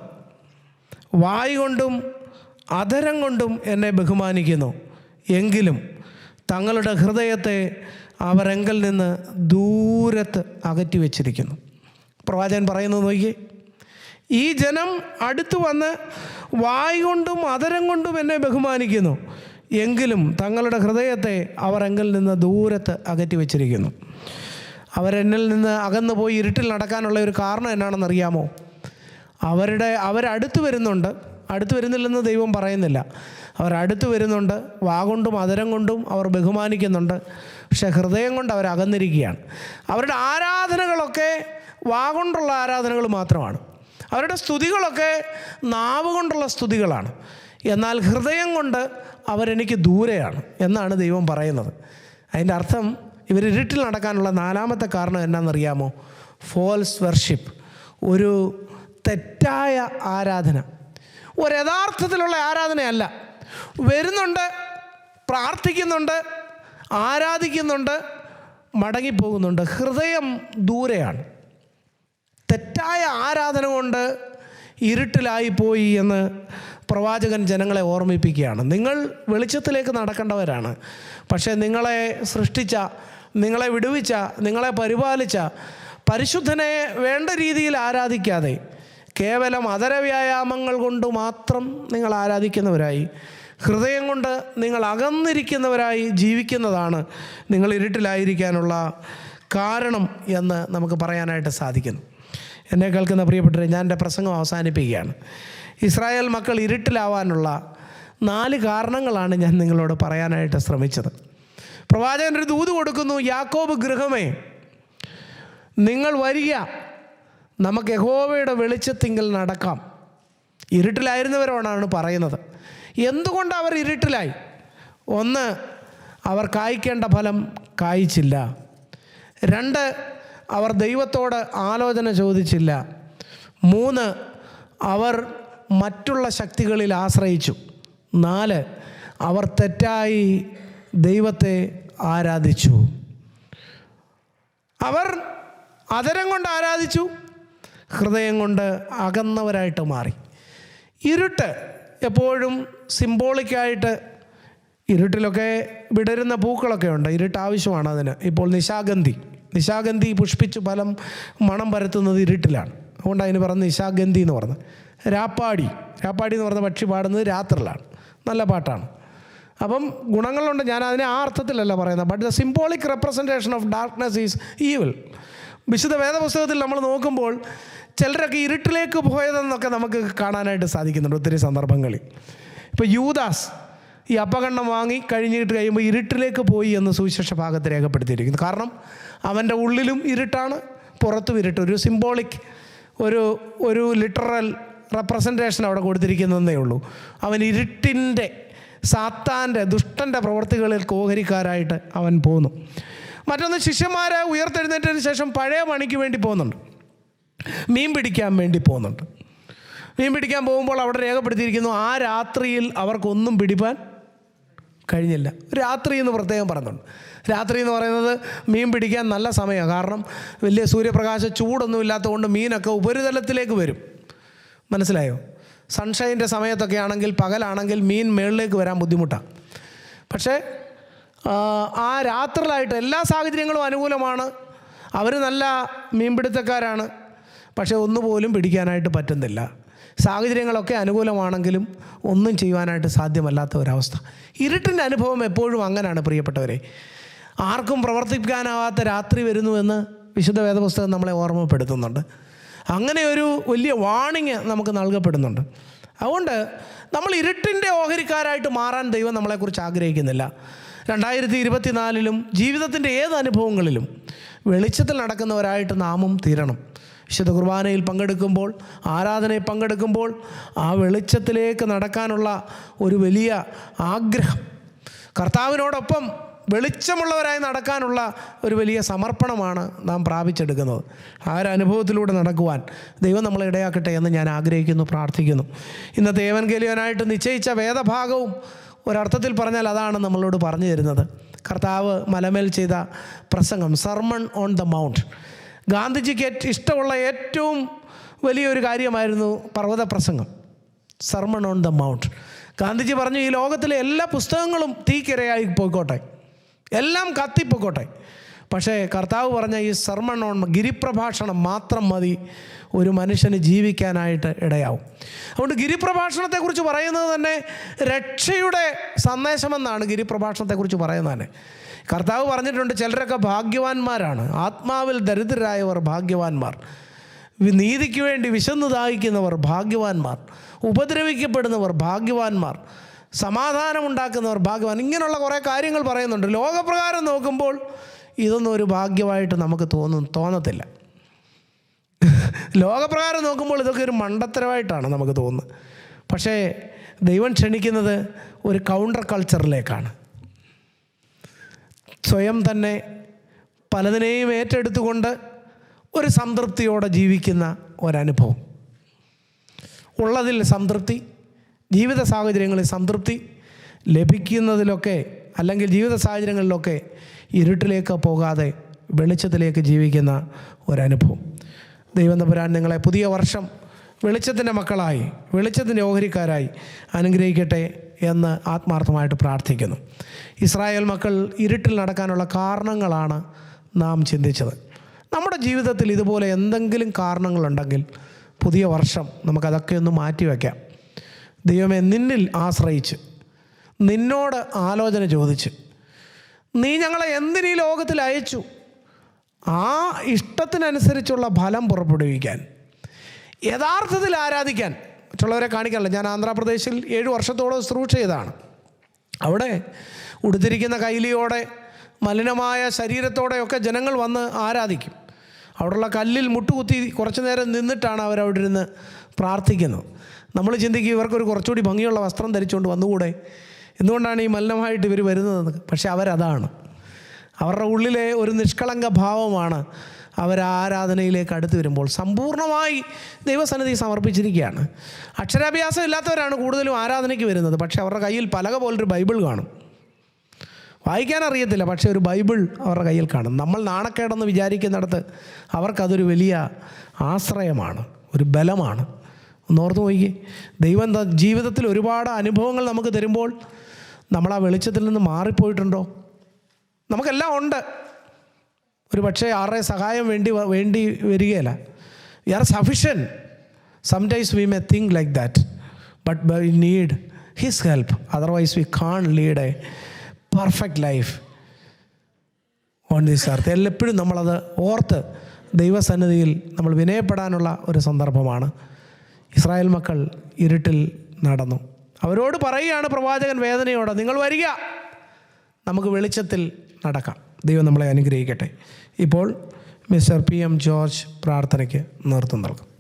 S1: വായ് കൊണ്ടും അധരം കൊണ്ടും എന്നെ ബഹുമാനിക്കുന്നു എങ്കിലും തങ്ങളുടെ ഹൃദയത്തെ അവരെങ്കിൽ നിന്ന് ദൂരത്ത് അകറ്റി വച്ചിരിക്കുന്നു പ്രവാചകൻ പറയുന്നത് നോക്കിയേ ഈ ജനം അടുത്തു വന്ന് വായ് കൊണ്ടും അതരം കൊണ്ടും എന്നെ ബഹുമാനിക്കുന്നു എങ്കിലും തങ്ങളുടെ ഹൃദയത്തെ അവർ എങ്കിൽ നിന്ന് ദൂരത്ത് അകറ്റി വച്ചിരിക്കുന്നു അവരെന്നിൽ നിന്ന് അകന്നു പോയി ഇരുട്ടിൽ നടക്കാനുള്ള ഒരു കാരണം എന്നാണെന്ന് അറിയാമോ അവരുടെ അവരടുത്ത് വരുന്നുണ്ട് അടുത്ത് വരുന്നില്ലെന്ന് ദൈവം പറയുന്നില്ല അവർ അടുത്ത് വരുന്നുണ്ട് വാഗൊണ്ടും അതരം കൊണ്ടും അവർ ബഹുമാനിക്കുന്നുണ്ട് പക്ഷെ ഹൃദയം കൊണ്ട് അവർ അകന്നിരിക്കുകയാണ് അവരുടെ ആരാധനകളൊക്കെ വാഗൊണ്ടുള്ള ആരാധനകൾ മാത്രമാണ് അവരുടെ സ്തുതികളൊക്കെ നാവ് കൊണ്ടുള്ള സ്തുതികളാണ് എന്നാൽ ഹൃദയം കൊണ്ട് അവരെനിക്ക് ദൂരെയാണ് എന്നാണ് ദൈവം പറയുന്നത് അതിൻ്റെ അർത്ഥം ഇവർ ഇരുട്ടിൽ നടക്കാനുള്ള നാലാമത്തെ കാരണം എന്നാണെന്നറിയാമോ ഫോൾസ് വർഷിപ്പ് ഒരു തെറ്റായ ആരാധന ഒരു യഥാർത്ഥത്തിലുള്ള ആരാധനയല്ല വരുന്നുണ്ട് പ്രാർത്ഥിക്കുന്നുണ്ട് ആരാധിക്കുന്നുണ്ട് മടങ്ങിപ്പോകുന്നുണ്ട് ഹൃദയം ദൂരെയാണ് തെറ്റായ ആരാധന കൊണ്ട് ഇരുട്ടിലായി പോയി എന്ന് പ്രവാചകൻ ജനങ്ങളെ ഓർമ്മിപ്പിക്കുകയാണ് നിങ്ങൾ വെളിച്ചത്തിലേക്ക് നടക്കേണ്ടവരാണ് പക്ഷേ നിങ്ങളെ സൃഷ്ടിച്ച നിങ്ങളെ വിടുവിച്ച നിങ്ങളെ പരിപാലിച്ച പരിശുദ്ധനെ വേണ്ട രീതിയിൽ ആരാധിക്കാതെ കേവലം അതരവ്യായാമങ്ങൾ കൊണ്ട് മാത്രം നിങ്ങൾ ആരാധിക്കുന്നവരായി ഹൃദയം കൊണ്ട് നിങ്ങൾ അകന്നിരിക്കുന്നവരായി ജീവിക്കുന്നതാണ് നിങ്ങൾ ഇരുട്ടിലായിരിക്കാനുള്ള കാരണം എന്ന് നമുക്ക് പറയാനായിട്ട് സാധിക്കുന്നു എന്നെ കേൾക്കുന്ന പ്രിയപ്പെട്ടവരെ ഞാൻ എൻ്റെ പ്രസംഗം അവസാനിപ്പിക്കുകയാണ് ഇസ്രായേൽ മക്കൾ ഇരുട്ടിലാവാനുള്ള നാല് കാരണങ്ങളാണ് ഞാൻ നിങ്ങളോട് പറയാനായിട്ട് ശ്രമിച്ചത് പ്രവാചകൻ ഒരു ദൂത് കൊടുക്കുന്നു യാക്കോബ് ഗൃഹമേ നിങ്ങൾ വരിക നമുക്ക് യഹോവയുടെ വെളിച്ചത്തിങ്കൽ നടക്കാം ഇരുട്ടിലായിരുന്നവരോടാണ് പറയുന്നത് എന്തുകൊണ്ട് അവർ ഇരുട്ടിലായി ഒന്ന് അവർ കായ്ക്കേണ്ട ഫലം കായ്ച്ചില്ല രണ്ട് അവർ ദൈവത്തോട് ആലോചന ചോദിച്ചില്ല മൂന്ന് അവർ മറ്റുള്ള ശക്തികളിൽ ആശ്രയിച്ചു നാല് അവർ തെറ്റായി ദൈവത്തെ ആരാധിച്ചു അവർ അതരം കൊണ്ട് ആരാധിച്ചു ഹൃദയം കൊണ്ട് അകന്നവരായിട്ട് മാറി ഇരുട്ട് എപ്പോഴും സിംബോളിക്കായിട്ട് ഇരുട്ടിലൊക്കെ വിടരുന്ന പൂക്കളൊക്കെ ഉണ്ട് ഇരുട്ട് ആവശ്യമാണ് അതിന് ഇപ്പോൾ നിശാഗന്ധി നിശാഗന്ധി പുഷ്പിച്ച് ഫലം മണം പരത്തുന്നത് ഇരുട്ടിലാണ് അതുകൊണ്ട് അതിന് പറഞ്ഞ് നിശാഗന്ധി എന്ന് പറഞ്ഞത് രാപ്പാടി രാപ്പാടി എന്ന് പറഞ്ഞ പക്ഷി പാടുന്നത് രാത്രിയിലാണ് നല്ല പാട്ടാണ് അപ്പം ഗുണങ്ങളുണ്ട് ഞാൻ അതിനെ ആ അർത്ഥത്തിലല്ല പറയുന്നത് but the symbolic representation of darkness is evil വിശുദ്ധ വേദപുസ്തകത്തിൽ നമ്മൾ നോക്കുമ്പോൾ ചിലരൊക്കെ ഇരുട്ടിലേക്ക് പോയതെന്നൊക്കെ നമുക്ക് കാണാനായിട്ട് സാധിക്കുന്നുണ്ട് ഒത്തിരി സന്ദർഭങ്ങളിൽ ഇപ്പോൾ യൂദാസ് ഈ അപകണ്ണം വാങ്ങി കഴിഞ്ഞിട്ട് കഴിയുമ്പോൾ ഇരുട്ടിലേക്ക് പോയി എന്ന് സുവിശേഷ ഭാഗത്ത് രേഖപ്പെടുത്തിയിരിക്കുന്നു കാരണം അവൻ്റെ ഉള്ളിലും ഇരുട്ടാണ് പുറത്തും ഇരുട്ട് ഒരു സിംബോളിക് ഒരു ഒരു ലിറ്ററൽ റെപ്രസെൻറ്റേഷൻ അവിടെ കൊടുത്തിരിക്കുന്നതേ ഉള്ളൂ അവൻ ഇരുട്ടിൻ്റെ സാത്താൻ്റെ ദുഷ്ടൻ്റെ പ്രവർത്തികളിൽ കോഹരിക്കാരായിട്ട് അവൻ പോന്നു മറ്റൊന്ന് ശിഷ്യന്മാരെ ഉയർത്തെഴുന്നേറ്റതിന് ശേഷം പഴയ പണിക്ക് വേണ്ടി പോകുന്നുണ്ട് മീൻ പിടിക്കാൻ വേണ്ടി പോകുന്നുണ്ട് മീൻ പിടിക്കാൻ പോകുമ്പോൾ അവിടെ രേഖപ്പെടുത്തിയിരിക്കുന്നു ആ രാത്രിയിൽ അവർക്കൊന്നും പിടിപ്പാൻ കഴിഞ്ഞില്ല രാത്രി എന്ന് പ്രത്യേകം പറയുന്നുണ്ട് രാത്രി എന്ന് പറയുന്നത് മീൻ പിടിക്കാൻ നല്ല സമയമാണ് കാരണം വലിയ സൂര്യപ്രകാശ ചൂടൊന്നും ഇല്ലാത്തതുകൊണ്ട് മീനൊക്കെ ഉപരിതലത്തിലേക്ക് വരും മനസ്സിലായോ സൺഷൈൻ്റെ സമയത്തൊക്കെ ആണെങ്കിൽ പകലാണെങ്കിൽ മീൻ മേളിലേക്ക് വരാൻ ബുദ്ധിമുട്ടാണ് പക്ഷേ ആ, ആ രാത്രിയിലായിട്ട് എല്ലാ സാഹചര്യങ്ങളും അനുകൂലമാണ് അവർ നല്ല മീൻപിടുത്തക്കാരാണ് പക്ഷേ ഒന്നുപോലും പിടിക്കാനായിട്ട് പറ്റുന്നില്ല സാഹചര്യങ്ങളൊക്കെ അനുകൂലമാണെങ്കിലും ഒന്നും ചെയ്യുവാനായിട്ട് സാധ്യമല്ലാത്ത ഒരവസ്ഥ ഇരുട്ടിൻ്റെ അനുഭവം എപ്പോഴും അങ്ങനെയാണ് പ്രിയപ്പെട്ടവരെ ആർക്കും പ്രവർത്തിക്കാനാവാത്ത രാത്രി വരുന്നുവെന്ന് വിശുദ്ധ വേദപുസ്തകം നമ്മളെ ഓർമ്മപ്പെടുത്തുന്നുണ്ട് അങ്ങനെ ഒരു വലിയ വാണിങ് നമുക്ക് നൽകപ്പെടുന്നുണ്ട് അതുകൊണ്ട് നമ്മൾ ഇരുട്ടിൻ്റെ ഓഹരിക്കാരായിട്ട് മാറാൻ ദൈവം നമ്മളെക്കുറിച്ച് ആഗ്രഹിക്കുന്നില്ല രണ്ടായിരത്തി ഇരുപത്തിനാലിലും ജീവിതത്തിൻ്റെ ഏത് അനുഭവങ്ങളിലും വെളിച്ചത്തിൽ നടക്കുന്നവരായിട്ട് നാമും തീരണം വിശുദ്ധ കുർബാനയിൽ പങ്കെടുക്കുമ്പോൾ ആരാധനയിൽ പങ്കെടുക്കുമ്പോൾ ആ വെളിച്ചത്തിലേക്ക് നടക്കാനുള്ള ഒരു വലിയ ആഗ്രഹം കർത്താവിനോടൊപ്പം വെളിച്ചമുള്ളവരായി നടക്കാനുള്ള ഒരു വലിയ സമർപ്പണമാണ് നാം പ്രാപിച്ചെടുക്കുന്നത് ആ ഒരു അനുഭവത്തിലൂടെ നടക്കുവാൻ ദൈവം നമ്മളെ ഇടയാക്കട്ടെ എന്ന് ഞാൻ ആഗ്രഹിക്കുന്നു പ്രാർത്ഥിക്കുന്നു ഇന്നത്തെ ഏവൻഗേലിയനായിട്ട് നിശ്ചയിച്ച വേദഭാഗവും ഒരർത്ഥത്തിൽ പറഞ്ഞാൽ അതാണ് നമ്മളോട് പറഞ്ഞു തരുന്നത് കർത്താവ് മലമേൽ ചെയ്ത പ്രസംഗം സർമൺ ഓൺ ദ മൗണ്ട് ഗാന്ധിജിക്ക് ഏറ്റവും ഇഷ്ടമുള്ള ഏറ്റവും വലിയൊരു കാര്യമായിരുന്നു പർവ്വത പ്രസംഗം sermon on the mount Gandhiji പറഞ്ഞു ഈ ലോകത്തിലെ എല്ലാ പുസ്തകങ്ങളും തീക്കിരയായി പോയിക്കോട്ടെ എല്ലാം കത്തിപ്പോയിക്കോട്ടെ പക്ഷേ കർത്താവ് പറഞ്ഞ ഈ സർമൺ ഓൺ ഗിരിപ്രഭാഷണം മാത്രം മതി ഒരു മനുഷ്യന് ജീവിക്കാനായിട്ട് ഇടയാവും അതുകൊണ്ട് ഗിരിപ്രഭാഷണത്തെക്കുറിച്ച് പറയുന്നത് തന്നെ രക്ഷയുടെ സന്ദേശമെന്നാണ് ഗിരിപ്രഭാഷണത്തെക്കുറിച്ച് പറയുന്നത് തന്നെ കർത്താവ് പറഞ്ഞിട്ടുണ്ട് ചിലരൊക്കെ ഭാഗ്യവാന്മാരാണ് ആത്മാവിൽ ദരിദ്രരായവർ ഭാഗ്യവാന്മാർ വി- നീതിക്ക് വേണ്ടി വിശന്നു ദാഹിക്കുന്നവർ ഭാഗ്യവാന്മാർ ഉപദ്രവിക്കപ്പെടുന്നവർ ഭാഗ്യവാന്മാർ സമാധാനമുണ്ടാക്കുന്നവർ ഭാഗ്യവാൻ ഇങ്ങനെയുള്ള കുറേ കാര്യങ്ങൾ പറയുന്നുണ്ട് ലോകപ്രകാരം നോക്കുമ്പോൾ ഇതൊന്നും ഒരു ഭാഗ്യമായിട്ട് നമുക്ക് തോന്നും തോന്നത്തില്ല ലോകപ്രകാരം നോക്കുമ്പോൾ ഇതൊക്കെ ഒരു മണ്ടത്തരമായിട്ടാണ് നമുക്ക് തോന്നുന്നത് പക്ഷേ ദൈവം ക്ഷണിക്കുന്നത് ഒരു കൗണ്ടർ കൾച്ചറിലേക്കാണ് സ്വയം തന്നെ പലതിനെയും ഏറ്റെടുത്തുകൊണ്ട് ഒരു സംതൃപ്തിയോടെ ജീവിക്കുന്ന ഒരനുഭവം ഉള്ളതിൽ സംതൃപ്തി ജീവിത സാഹചര്യങ്ങളിൽ സംതൃപ്തി ലഭിക്കുന്നതിലൊക്കെ അല്ലെങ്കിൽ ജീവിത സാഹചര്യങ്ങളിലൊക്കെ ഇരുട്ടിലേക്ക് പോകാതെ വെളിച്ചത്തിലേക്ക് ജീവിക്കുന്ന ഒരനുഭവം ദൈവം തമ്പുരാൻ നിങ്ങളെ പുതിയ വർഷം വെളിച്ചത്തിൻ്റെ മക്കളായി വെളിച്ചത്തിൻ്റെ ഓഹരിക്കാരായി അനുഗ്രഹിക്കട്ടെ എന്ന് ആത്മാർത്ഥമായിട്ട് പ്രാർത്ഥിക്കുന്നു ഇസ്രായേൽ മക്കൾ ഇരുട്ടിൽ നടക്കാനുള്ള കാരണങ്ങളാണ് നാം ചിന്തിച്ചത് നമ്മുടെ ജീവിതത്തിൽ ഇതുപോലെ എന്തെങ്കിലും കാരണങ്ങളുണ്ടെങ്കിൽ പുതിയ വർഷം നമുക്കതൊക്കെ ഒന്ന് മാറ്റിവെക്കാം ദൈവമേ നിന്നിൽ ആശ്രയിച്ച് നിന്നോട് ആലോചന ചോദിച്ച് നീ ഞങ്ങളെ എന്തിനീ ലോകത്തിൽ അയച്ചു ആ ഇഷ്ടത്തിനനുസരിച്ചുള്ള ഫലം പുറപ്പെടുവിക്കാൻ യഥാർത്ഥത്തിൽ ആരാധിക്കാൻ മറ്റുള്ളവരെ കാണിക്കാനല്ല ഞാൻ ആന്ധ്രാപ്രദേശിൽ ഏഴ് വർഷത്തോളം ശുശ്രൂഷ ചെയ്തതാണ് അവിടെ ഉടുത്തിരിക്കുന്ന കൈലിയോടെ മലിനമായ ശരീരത്തോടെയൊക്കെ ജനങ്ങൾ വന്ന് ആരാധിക്കും അവിടെയുള്ള കല്ലിൽ മുട്ടുകുത്തി കുറച്ചു നേരം നിന്നിട്ടാണ് അവരവിടെ ഇരുന്ന് പ്രാർത്ഥിക്കുന്നത് നമ്മൾ ചിന്തിക്കും ഇവർക്കൊരു കുറച്ചുകൂടി ഭംഗിയുള്ള വസ്ത്രം ധരിച്ചുകൊണ്ട് വന്നുകൂടെ എന്തുകൊണ്ടാണ് ഈ മലിനമായിട്ട് ഇവർ വരുന്നത് പക്ഷേ അവരതാണ് അവരുടെ ഉള്ളിലെ ഒരു നിഷ്കളങ്ക ഭാവമാണ് അവർ ആരാധനയിലേക്ക് അടുത്ത് വരുമ്പോൾ സമ്പൂർണ്ണമായി ദൈവസന്നിധി സമർപ്പിച്ചിരിക്കുകയാണ് അക്ഷരാഭ്യാസം ഇല്ലാത്തവരാണ് കൂടുതലും ആരാധനയ്ക്ക് വരുന്നത് പക്ഷേ അവരുടെ കയ്യിൽ പലക പോലൊരു ബൈബിൾ കാണും വായിക്കാൻ അറിയത്തില്ല പക്ഷേ ഒരു ബൈബിൾ അവരുടെ കയ്യിൽ കാണും നമ്മൾ നാണക്കേടെന്ന് വിചാരിക്കുന്നിടത്ത് അവർക്കതൊരു വലിയ ആശ്രയമാണ് ഒരു ബലമാണ് ഒന്നോർത്ത് നോക്കി ദൈവം ത- ജീവിതത്തിൽ ഒരുപാട് അനുഭവങ്ങൾ നമുക്ക് തരുമ്പോൾ നമ്മൾ ആ വെളിച്ചത്തിൽ നിന്ന് മാറിപ്പോയിട്ടുണ്ടോ നമുക്കെല്ലാം ഉണ്ട് ഒരു പക്ഷേ ആരുടെ സഹായം വേണ്ടി വ- വേണ്ടി വരികയില്ല we are sufficient sometimes we may think like that but we need his help otherwise we can lead a perfect life on this earth എപ്പോഴും നമ്മളത് ഓർത്ത് ദൈവസന്നിധിയിൽ നമ്മൾ വിനയപ്പെടാനുള്ള ഒരു സന്ദർഭമാണ് ഇസ്രായേൽ മക്കൾ ഇരുട്ടിൽ നടന്നു അവരോട് പറയുകയാണ് പ്രവാചകൻ വേദനയോടെ നിങ്ങൾ വരിക നമുക്ക് വെളിച്ചത്തിൽ നടക്കാം ദൈവം നമ്മളെ അനുഗ്രഹിക്കട്ടെ ഇപ്പോൾ മിസ്റ്റർ പി എം ജോർജ് പ്രാർത്ഥനയ്ക്ക് നേതൃത്വം നൽകും